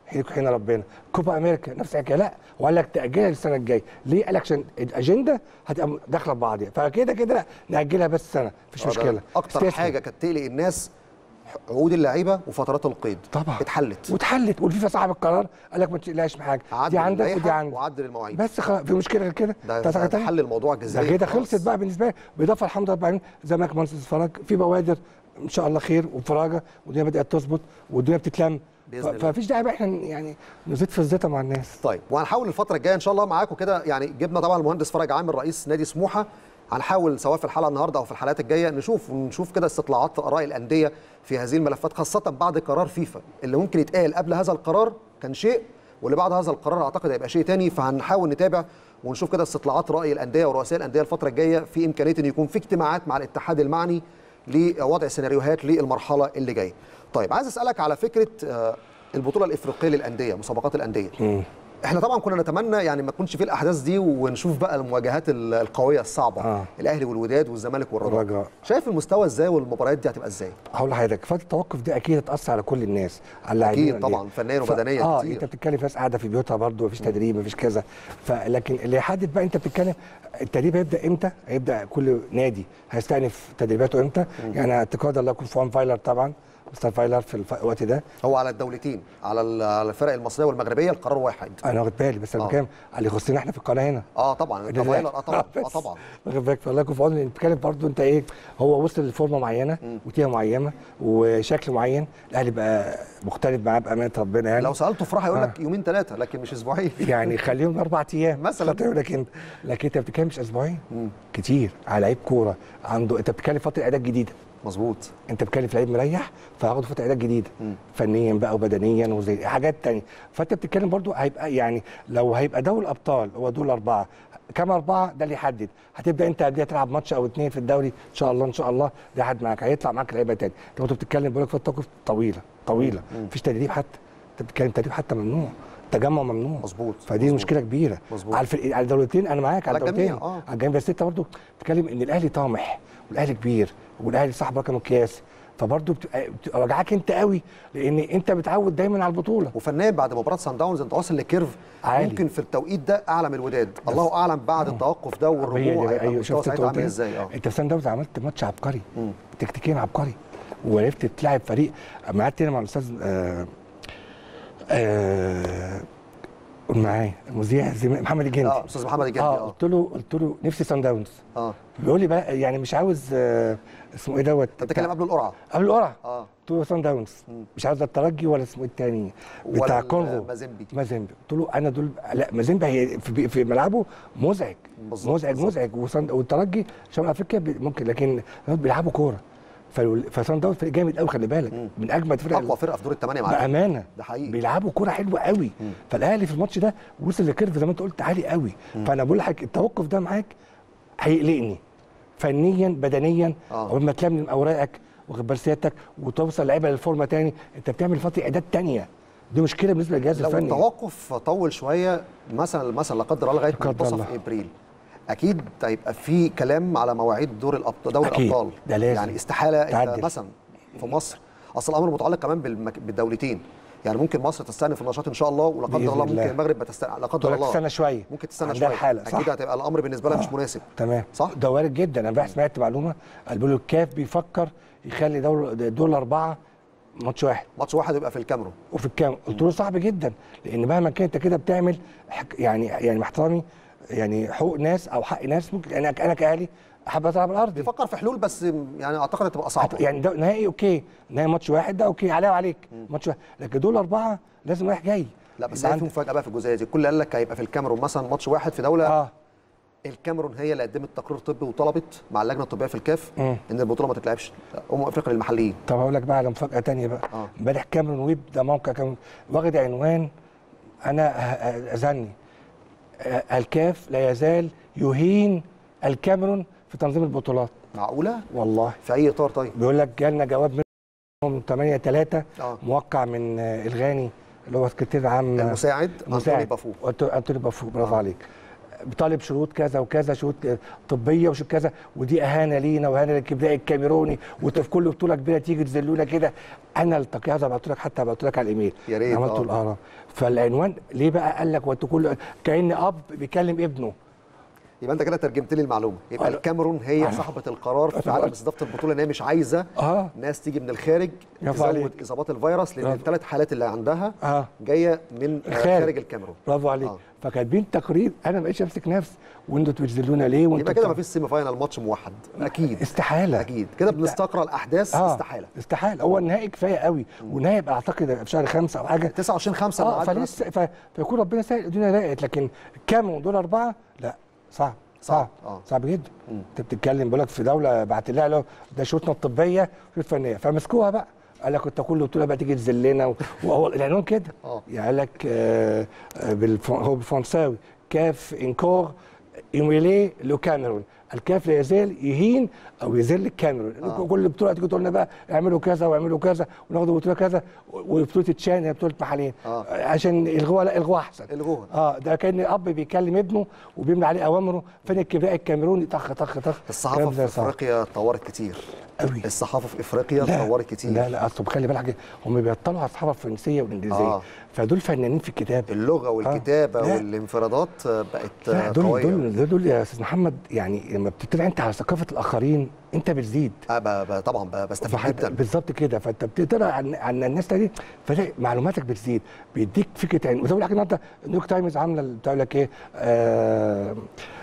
حين حين ربنا كوبا امريكا نفس الحكايه لا وقال لك تاجلها للسنه الجايه ليه قال لك عشان الاجنده هتبقى داخله ببعضها فكده كده لا ناجلها بس سنه مفيش آه، ده مشكله اكتر استثناء. حاجه كانت تقلق الناس عقود اللعيبه وفترات القيد طبعا اتحلت واتحلت والفيفا صاحب القرار قال لك ما تقلقش من حاجه عدل دي عندك اللائحة ودي عندك وعدل المواعيد بس خلاص في مشكله غير كده ده, بتاعت ده, حاجة ده تانية؟ حل الموضوع ده الجزائي كده خلاص. خلصت بقى بالنسبه لي بالاضافه الحمد لله رب العالمين زي ما كمان تتفرج في بوادر ان شاء الله خير وفراجه والدنيا بدات تظبط والدنيا بتتلم بإذن ف- الله. فمفيش داعي بقى احنا يعني نزيد في الزيطه مع الناس طيب وهنحاول الفتره الجايه ان شاء الله معاكم كده يعني جبنا طبعا المهندس فرج عامر رئيس نادي سموحه هنحاول سواء في الحلقه النهارده او في الحلقات الجايه نشوف ونشوف كده استطلاعات اراء الانديه في هذه الملفات خاصه بعد قرار فيفا اللي ممكن يتقال قبل هذا القرار كان شيء واللي بعد هذا القرار اعتقد هيبقى شيء تاني فهنحاول نتابع ونشوف كده استطلاعات راي الانديه ورؤساء الانديه الفتره الجايه في امكانيه ان يكون في اجتماعات مع الاتحاد المعني لوضع سيناريوهات للمرحله اللي جايه. طيب عايز اسالك على فكره آه، البطوله الافريقيه للانديه مسابقات الانديه. احنا طبعا كنا نتمنى يعني ما تكونش في الاحداث دي ونشوف بقى المواجهات ال- القويه الصعبه آه. الاهلي والوداد والزمالك والرجاء والرجاء. شايف المستوى ازاي والمباريات دي هتبقى ازاي هقول لحضرتك فتره التوقف دي اكيد هتاثر على كل الناس على اللاعبين أكيد طبعاً، فنياً وبدنياً اه كتير. انت بتتكلم في ناس قاعده في بيوتها برضه مفيش تدريب مفيش كذا فلكن اللي يحدد بقى انت بتتكلم التدريب هيبدا امتى؟ هيبدا كل نادي هيستأنف تدريباته امتى؟ يعني اعتقاد الله يكون في عون فايلر طبعا مستر فايلر في الف- الوقت ده هو على الدولتين على ال- على الفرق المصريه والمغربيه القرار واحد انا واخد بالي بس انا آه. بتكلم على اللي يخصنا احنا في القناه هنا اه طبعا انت فايلر اه طبعا اه بس. طبعا واخد بالك فالله يكون في عونه لأن بتتكلم برضه انت ايه هو وصل لفورمه معينه وتيمه معينه وشكل معين الاهلي بقى مختلف معاه بامانه ربنا يعني لو سالته في راحه يقول آه. لك يومين ثلاثه لكن مش اسبوعين يعني خليهم اربع ايام مثلاً. يقول لك انت لكن انت بتتكلم مش اسبوعين كتير على لعيب كوره عنده انت بتتكلم فتره اعداد جديده مظبوط انت بتتكلم في لعيب مريح فهاخد فتره اعداد جديده فنيا بقى وبدنيا وزي حاجات تانية فانت بتتكلم برضو هيبقى يعني لو هيبقى دوري الابطال هو دول اربعه كام اربعه ده اللي يحدد هتبدا انت قبلها تلعب ماتش او اتنين في الدوري ان شاء الله ان شاء الله ده حد معاك هيطلع معاك لعيبه تاني لو انت بتتكلم بقول لك فتره توقف طويله طويله مفيش تدريب حتى انت بتتكلم تدريب حتى ممنوع تجمع ممنوع مظبوط، فدي مظبوط. مشكله كبيره مظبوط. على الفرق على الدولتين انا معاك على على الجميع، الدولتين آه. على الجميع بس انت برضه بتتكلم ان الاهلي طامح والاهلي كبير والاهلي صاحب رقم قياسي فبرضه بتبقى بتبقى وجعاك انت قوي لان انت متعود دايما على البطوله وفنيا بعد مباراه سان داونز انت واصل لكيرف عالي. ممكن في التوقيت ده اعلى من الوداد الله اعلم بعد التوقف ده هي والرجوع دي- هيبقى المستوى شفت ساعتها عامل التوقيت؟ ازاي اه انت في سان داونز عملت ماتش عبقري تكتيكيا عبقري وعرفت تلعب فريق اما قعدت هنا مع الاستاذ آه آه قول معايا المذيع زميل- محمد الجندي اه استاذ محمد الجندي اه اه قلت له قلت له نفسي سان داونز اه بيقول لي بقى يعني مش عاوز آه اسمه ايه دوت انت بتتكلم قبل القرعه قبل القرعه اه قلت له سان داونز مش عاوز الترجي ولا اسمه ايه التاني ولا بتاع ال- كونغو مازيمبي. مازيمبي قلت له انا دول لا مازيمبي هي في, في ملعبه مزعج بالظبط، مزعج بالظبط. مزعج وصن- والترجي شمال افريقيا بي- ممكن لكن بيلعبوا كوره فال- فصن داونز فريق جامد قوي خلي بالك من اجمد فرق اقوى فرقه في دور الثمانيه معاك بامانه ده حقيقي. بيلعبوا كوره حلوه قوي فالاهلي في الماتش ده وصل لكيرف زي ما انت قلت عالي قوي فانا بقول لك التوقف ده معاك هيقلقني فنيا بدنيا آه. قبل ما تلم اوراقك واخد بال سيادتك وتوصل لعيبه للفورمه تاني انت بتعمل فتره اعداد تانيه دي مشكله بالنسبه للجهاز لو الفني التوقف طول شويه مثلا مثلا لا قدر الله لغايه لا قدر منتصف الله. ابريل اكيد هيبقى في كلام على مواعيد دور الابطال دوري أكيد. الابطال ده لازم. يعني استحاله انت تعدل. مثلا في مصر اصل الامر متعلق كمان بالمك... بالدولتين يعني ممكن مصر تستأنف النشاط ان شاء الله ولا قدر بإذن الله ممكن الله. المغرب بتستأنف لا قدر تقول لك الله تستنى شويه ممكن تستنى عندها شويه الحاله اكيد صح هتبقى الامر بالنسبه لها مش مناسب تمام صح؟ ده وارد جدا انا امبارح سمعت معلومه قال بيقولوا الكاف بيفكر يخلي دول دول اربعه ماتش واحد ماتش واحد يبقى في الكاميرون وفي الكام قلت له صعب جدا لان مهما كان انت كده بتعمل حك يعني يعني مع احترامي يعني حقوق ناس او حق ناس ممكن يعني انا كاهلي احب العب الارض بيفكر في حلول بس يعني اعتقد هتبقى صعبه يعني ده نهائي اوكي نهائي ماتش واحد ده اوكي عليا وعليك ماتش واحد لكن دول اربعه لازم رايح جاي لا بس يبقى هي في عندك- مفاجاه بقى في الجزئيه دي الكل قال لك هيبقى في الكاميرون مثلا ماتش واحد في دوله اه الكاميرون هي اللي قدمت تقرير طبي وطلبت مع اللجنه الطبيه في الكاف مم. ان البطوله ما تتلعبش امم افريقيا للمحليين طب هقول لك بقى على مفاجاه تانية بقى آه. امبارح كاميرون ويب ده موقع كاميرون واخد عنوان انا ه- اذني آه، الكاف لا يزال يهين الكاميرون في تنظيم البطولات معقوله والله في اي اطار طيب بيقول لك جالنا جواب منهم 8 3 آه. موقع من آه، الغاني اللي هو سكرتير عام المساعد انطوني مساعد بافو أنتو- انتوني بافو برافو آه. عليك طالب شروط كذا وكذا شروط طبيه وشروط كذا ودي اهانه لينا واهانه للكبرياء الكاميروني وفي كل بطوله كبيره تيجي تذلونا كده انا التقي هذا بعت لك حتى بعت لك على الايميل يا ريت، عملته آه. الاهرام فالعنوان ليه بقى قال لك وانتوا كل كان اب بيكلم ابنه يبقى انت كده ترجمت لي المعلومه يبقى آه. الكاميرون هي آه. صاحبه القرار في آه. عدم استضافه البطوله ان هي مش عايزه اه ناس تيجي من الخارج برافو تزود عليك. اصابات الفيروس لان برافو. الثلاث حالات اللي عندها اه جايه من آه، الخارج. خارج الكاميرون برافو عليك آه. فكاتبين تقرير انا ما بقتش امسك نفسي وانتوا بتذلونا ليه وانتوا يبقى كده بتاع- ما فيش سيمي فاينال ماتش موحد اكيد استحاله اكيد كده بنستقرا الاحداث اه استحاله استحاله هو النهائي كفايه قوي والنهائي يبقى اعتقد في شهر خمسة او حاجه 29 5 اه فلسه ف- فيكون ربنا سهل الدنيا راقت لكن كام دول اربعه لا صعب صعب، صعب آه. صعب جدا انت بتتكلم بقول لك في دوله بعت لها له ده شروطنا الطبيه شروط فنيه فمسكوها بقى قال لك انت كل بطوله بقى تيجي تذلنا و- وهو العنوان كده آه. يعني قال لك آه آه، بالف- هو بالفرنساوي كاف انكور ايميلي لو كاميرون الكاف لا يزال يهين او يذل الكاميرون آه. كل بطوله تيجي تقول لنا بقى اعملوا كذا واعملوا كذا وناخد بطوله كذا وبطوله تشان هي بطوله محلين آه. عشان الغوها لا الغوها احسن الغوها. اه ده كان اب بيكلم ابنه وبيملى عليه اوامره فين الكبرياء الكاميروني طخ طخ طخ الصحافه كلام في زي صعب. افريقيا اتطورت كتير قوي الصحافه في افريقيا لا اتطورت كتير لا لا اصل خلي بالك هم بيطلعوا على الصحافه الفرنسيه والانجليزيه آه. آه. فدول فنانين في الكتابه اللغه والكتابه لا. والانفرادات آه، بقت لا آه، دول قويه دول دول, دول يا استاذ محمد يعني لما بتطلع انت على ثقافه الاخرين انت بتزيد آه، ب- ب- طبعا ب- بستفيد فحت- جدا بالظبط كده فانت بتقرا عن عن الناس دي فده معلوماتك بتزيد بيديك فكره عين وزي ما بقول لك النهارده نيويورك تايمز عامله بتقول لك ايه آه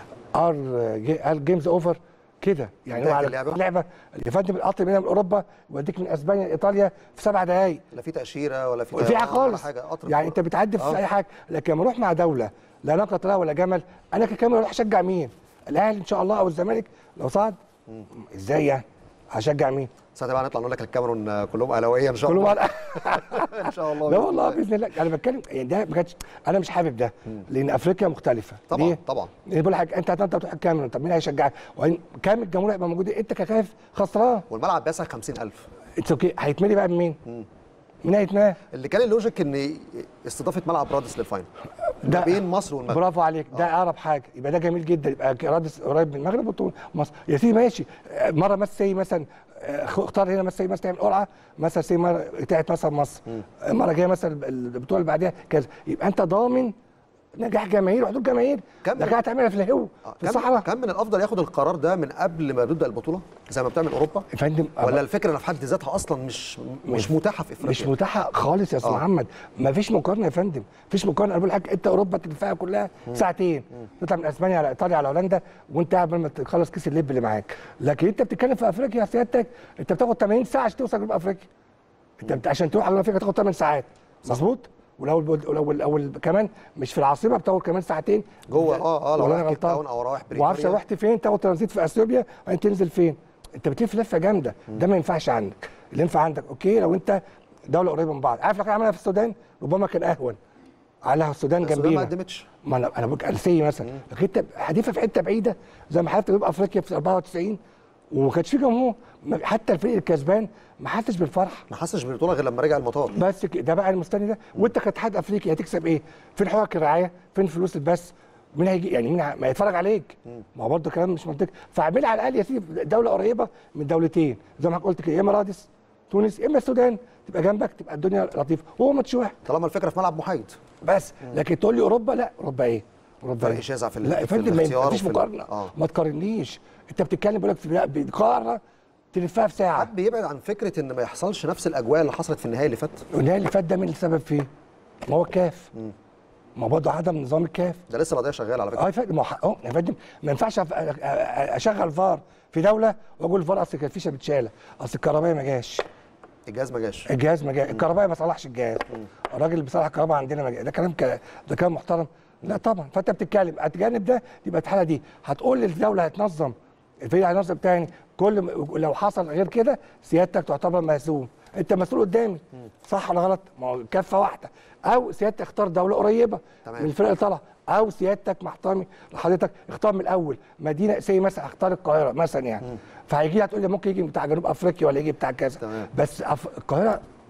ار جي- ار جيمز اوفر كده يعني هو انتهت على اللعبة؟ لعبه اللي فاتني القطر من اوروبا يوديك من اسبانيا لايطاليا في سبع دقائق لا في تاشيره ولا في في ولا حاجه خالص حاجه قطر يعني فوق. انت بتعدي في آه. اي حاجه لكن لما اروح مع دوله لا ناقه لها ولا جمل انا ككاميرا اروح اشجع مين؟ الاهلي ان شاء الله او الزمالك لو صعد ازاي يعني؟ هشجع مين؟ ساعتها بقى نطلع نقول لك الكاميرون آه، كلهم اهلاويه ان شاء كلهم الله على- ان شاء الله لا والله باذن الله انا بتكلم يعني ده ما كانش انا مش حابب ده لان افريقيا مختلفه طبعا ليه؟ طبعا ليه بقول لك انت انت تروح الكاميرون طب مين هيشجعك؟ وبعدين كام الجمهور هيبقى موجود انت كخايف خسران والملعب بيسع 50000 اتس اوكي هيتملي بقى بمين؟ مين هيتملي؟ اللي كان اللوجيك ان استضافه ملعب رادس للفاينل ده- ما بين مصر والمغرب برافو عليك ده اقرب حاجه يبقى ده جميل جدا يبقى رادس قريب من المغرب وطول مصر يا سيدي ماشي آه، مره مثلا سي مثلا آه، اختار هنا مثلا مثلا تعمل قرعه مثلا سي مره بتاعت مثلا مصر آه، مره جايه مثلا البطوله اللي بعدها كذا يبقى انت ضامن نجاح جماهير وحضور جماهير كم- ده قاعد تعملها في الهو آه، في كان الصحراء كان من الافضل ياخد القرار ده من قبل ما تبدا البطوله زي ما بتعمل اوروبا يا فندم ولا الفكره ان في حد ذاتها اصلا مش مش متاحه في افريقيا مش متاحه خالص يا استاذ آه. محمد ما فيش مقارنه يا فندم ما فيش مقارنه انا بقول لك انت اوروبا تلفها كلها ساعتين تطلع من اسبانيا على ايطاليا على هولندا وانت قبل ما تخلص كيس اللب اللي معاك لكن انت بتتكلم في افريقيا يا سيادتك انت بتاخد 80 ساعه عشان توصل جنوب افريقيا انت بت... عشان تروح على افريقيا تاخد 8 ساعات مظبوط ولو ولو لو ال- كمان مش في العاصمه بتاخد كمان ساعتين جوه اه اه لو ولا رايح انا كيب غلطان تاون او رايح ما اعرفش بريتوريا رحت فين تاخد ترانزيت في اثيوبيا وبعدين تنزل فين انت بتلف لفه جامده ده ما ينفعش عندك اللي ينفع عندك اوكي لو انت دوله قريبه من بعض عارف لو كان عملها في السودان ربما كان اهون على السودان السودان جنبينا ما قدمتش ما انا انا بقول السي مثلا لكن انت هدفها في حته بعيده زي ما حضرتك جنوب افريقيا في 94 وما كانش في جمهور ما- حتى الفريق الكسبان ما حسش بالفرح ما حسش بالبطوله غير لما رجع المطار بس كده ده بقى المستني ده وانت كاتحاد افريقيا هتكسب ايه؟ فين حقوق الرعايه؟ فين فلوس البث؟ مين هيجي يعني مين ه- ما يتفرج عليك؟ ما هو برضه كلام مش منطقي فاعملها على الاقل يا سيدي دوله قريبه من دولتين زي ما قلت كده يا اما رادس تونس يا اما السودان تبقى جنبك تبقى الدنيا لطيفه وهو ماتش واحد طالما الفكره في ملعب محايد بس لكن تقول لي اوروبا لا اوروبا ايه؟ اوروبا فرق ايه؟ شاسع في ال- لا يا في فندم ما الاختيار فيش وفي ال- مقارنه آه. ما تقارنيش انت بتتكلم بقول لك في لا، بقاره تلفها في ساعه حد يبعد عن فكره ان ما يحصلش نفس الاجواء اللي حصلت في النهائي اللي فات والنهائي اللي فات ده مين السبب فيه؟ ما هو الكاف ما هو برضه عدم نظام الكاف ده لسه القضيه شغاله على اه فكره يا فندم ما هو حقهم يا فندم ما ينفعش أف- أ- أ- اشغل فار في دوله واقول الفار اصل كان الفيشه بتشاله اصل الكهربائي ما جاش الجهاز ما جاش الجهاز ما جاش الكهربائي ما صلحش الجهاز الراجل اللي بيصلح الكهرباء عندنا ما جاش ده كلام ك... ده كلام محترم لا طبعا فانت بتتكلم هتجانب ده يبقى الحاله دي هتقول للدوله هتنظم الفريق هينظم تاني كل م... لو حصل غير كده سيادتك تعتبر مهزوم انت مسؤول قدامي صح ولا غلط ما هو كفه واحده او سيادتك اختار دوله قريبه تمام. من الفرق اللي طالعه او سيادتك مع احترامي لحضرتك اختار من الاول مدينه زي مثلا اختار القاهره مثلا يعني فهيجي لي هتقول لي ممكن يجي بتاع جنوب افريقيا ولا يجي بتاع كذا تمام. بس أف... القاهره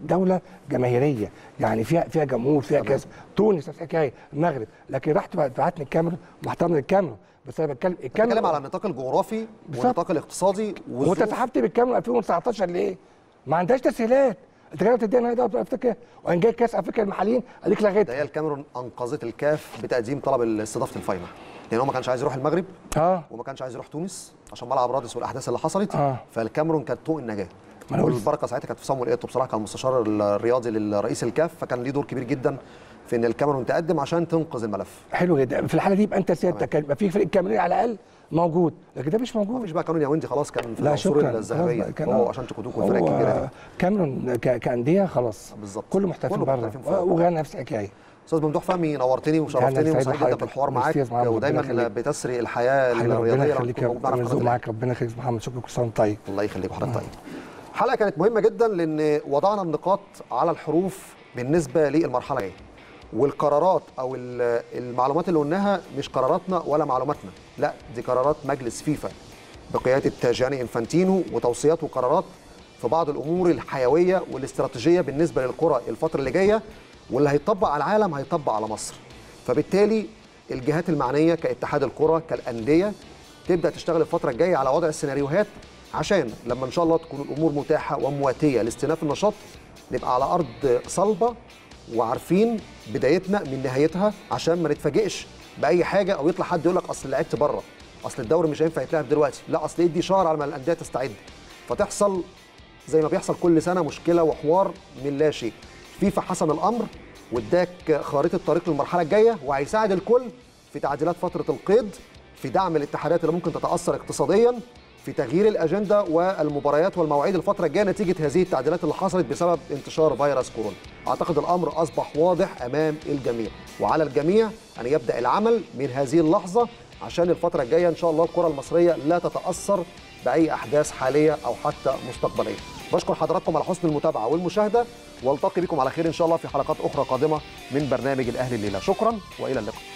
دوله جماهيريه يعني فيها فيها جمهور فيها كذا تونس نفس الحكايه المغرب لكن رحت بعتني الكاميرون واحترمت الكاميرون بس انا بتكلم بتكلم على النطاق الجغرافي بالظبط. والنطاق الاقتصادي وانت والظروف سحبت بالكاميرون 2019 ليه؟ ما عندهاش تسهيلات انت كده بتديها نهائي دوري افريقيا وان جاي كاس افريقيا المحليين اديك ده لغيتها هي الكاميرون انقذت الكاف بتقديم طلب استضافه الفاينل لان هو ما كانش عايز يروح المغرب اه وما كانش عايز يروح تونس عشان ملعب رادس والاحداث اللي حصلت آه. فالكاميرون كانت طوق النجاه ما أنا قلت. والبركه ساعتها كانت في صامويل ايتو بصراحه كان المستشار الرياضي للرئيس الكاف فكان ليه دور كبير جدا في ان الكاميرون تقدم عشان تنقذ الملف حلو جدا في الحاله دي يبقى انت سيادتك كان يبقى في فريق كاميروني على الاقل موجود لكن ده مش موجود مفيش بقى قانون يا ويندي خلاص كان في لا العصور شكرا الذهبيه خلاص بقى، كان- هو عشان تكوتوك والفرق هو الكبيره دي كاميرون ك- كانديه خلاص بالظبط. كله محترفين كله بره محترفين بره. وغانا نفس الحكايه استاذ ممدوح فهمي نورتني أهلا وشرفتني سعيد وسعيد جدا بحضرتك. بالحوار معاك ميرسي يا محمد، ربنا ودايما يخليك. بتسري الحياه حبيبي الرياضيه ربنا لما يخليك تكون يا موجود معانا رب في قناة يرزق معاك ربنا يخليك محمد شكرا كل سنه وأنت طيب الله يخليك وحضرتك طيب حلقه كانت مهمه جدا لان وضعنا النقاط على الحروف بالنسبه للمرحله الجايه والقرارات او ال- المعلومات اللي قلناها مش قراراتنا ولا معلوماتنا لا دي قرارات مجلس فيفا بقياده جاني انفانتينو وتوصيات وقرارات في بعض الامور الحيويه والاستراتيجيه بالنسبه للكره الفتره اللي جايه واللي هيطبق على العالم هيطبق على مصر فبالتالي الجهات المعنيه كاتحاد الكره كالانديه تبدا تشتغل الفتره الجايه على وضع السيناريوهات عشان لما ان شاء الله تكون الامور متاحه ومواتيه لاستئناف النشاط نبقى على ارض صلبه وعارفين بدايتنا من نهايتها عشان ما نتفاجئش باي حاجه او يطلع حد يقول لك اصل لعبت بره اصل الدوري مش هينفع يتلعب دلوقتي لا اصل ادي شهر على ما الانديه تستعد فتحصل زي ما بيحصل كل سنه مشكله وحوار من لا شيء فيفا حسم الامر واداك خريطه طريق للمرحله الجايه وهيساعد الكل في تعديلات فتره القيد في دعم الاتحادات اللي ممكن تتاثر اقتصاديا في تغيير الاجنده والمباريات والمواعيد الفتره الجايه نتيجه هذه التعديلات اللي حصلت بسبب انتشار فيروس كورونا. اعتقد الامر اصبح واضح امام الجميع وعلى الجميع ان يبدا العمل من هذه اللحظه عشان الفتره الجايه ان شاء الله الكره المصريه لا تتاثر باي احداث حاليه او حتى مستقبليه. بشكر حضراتكم على حسن المتابعه والمشاهده والتقي بكم على خير ان شاء الله في حلقات اخرى قادمه من برنامج الاهلي الليله. شكرا والى اللقاء.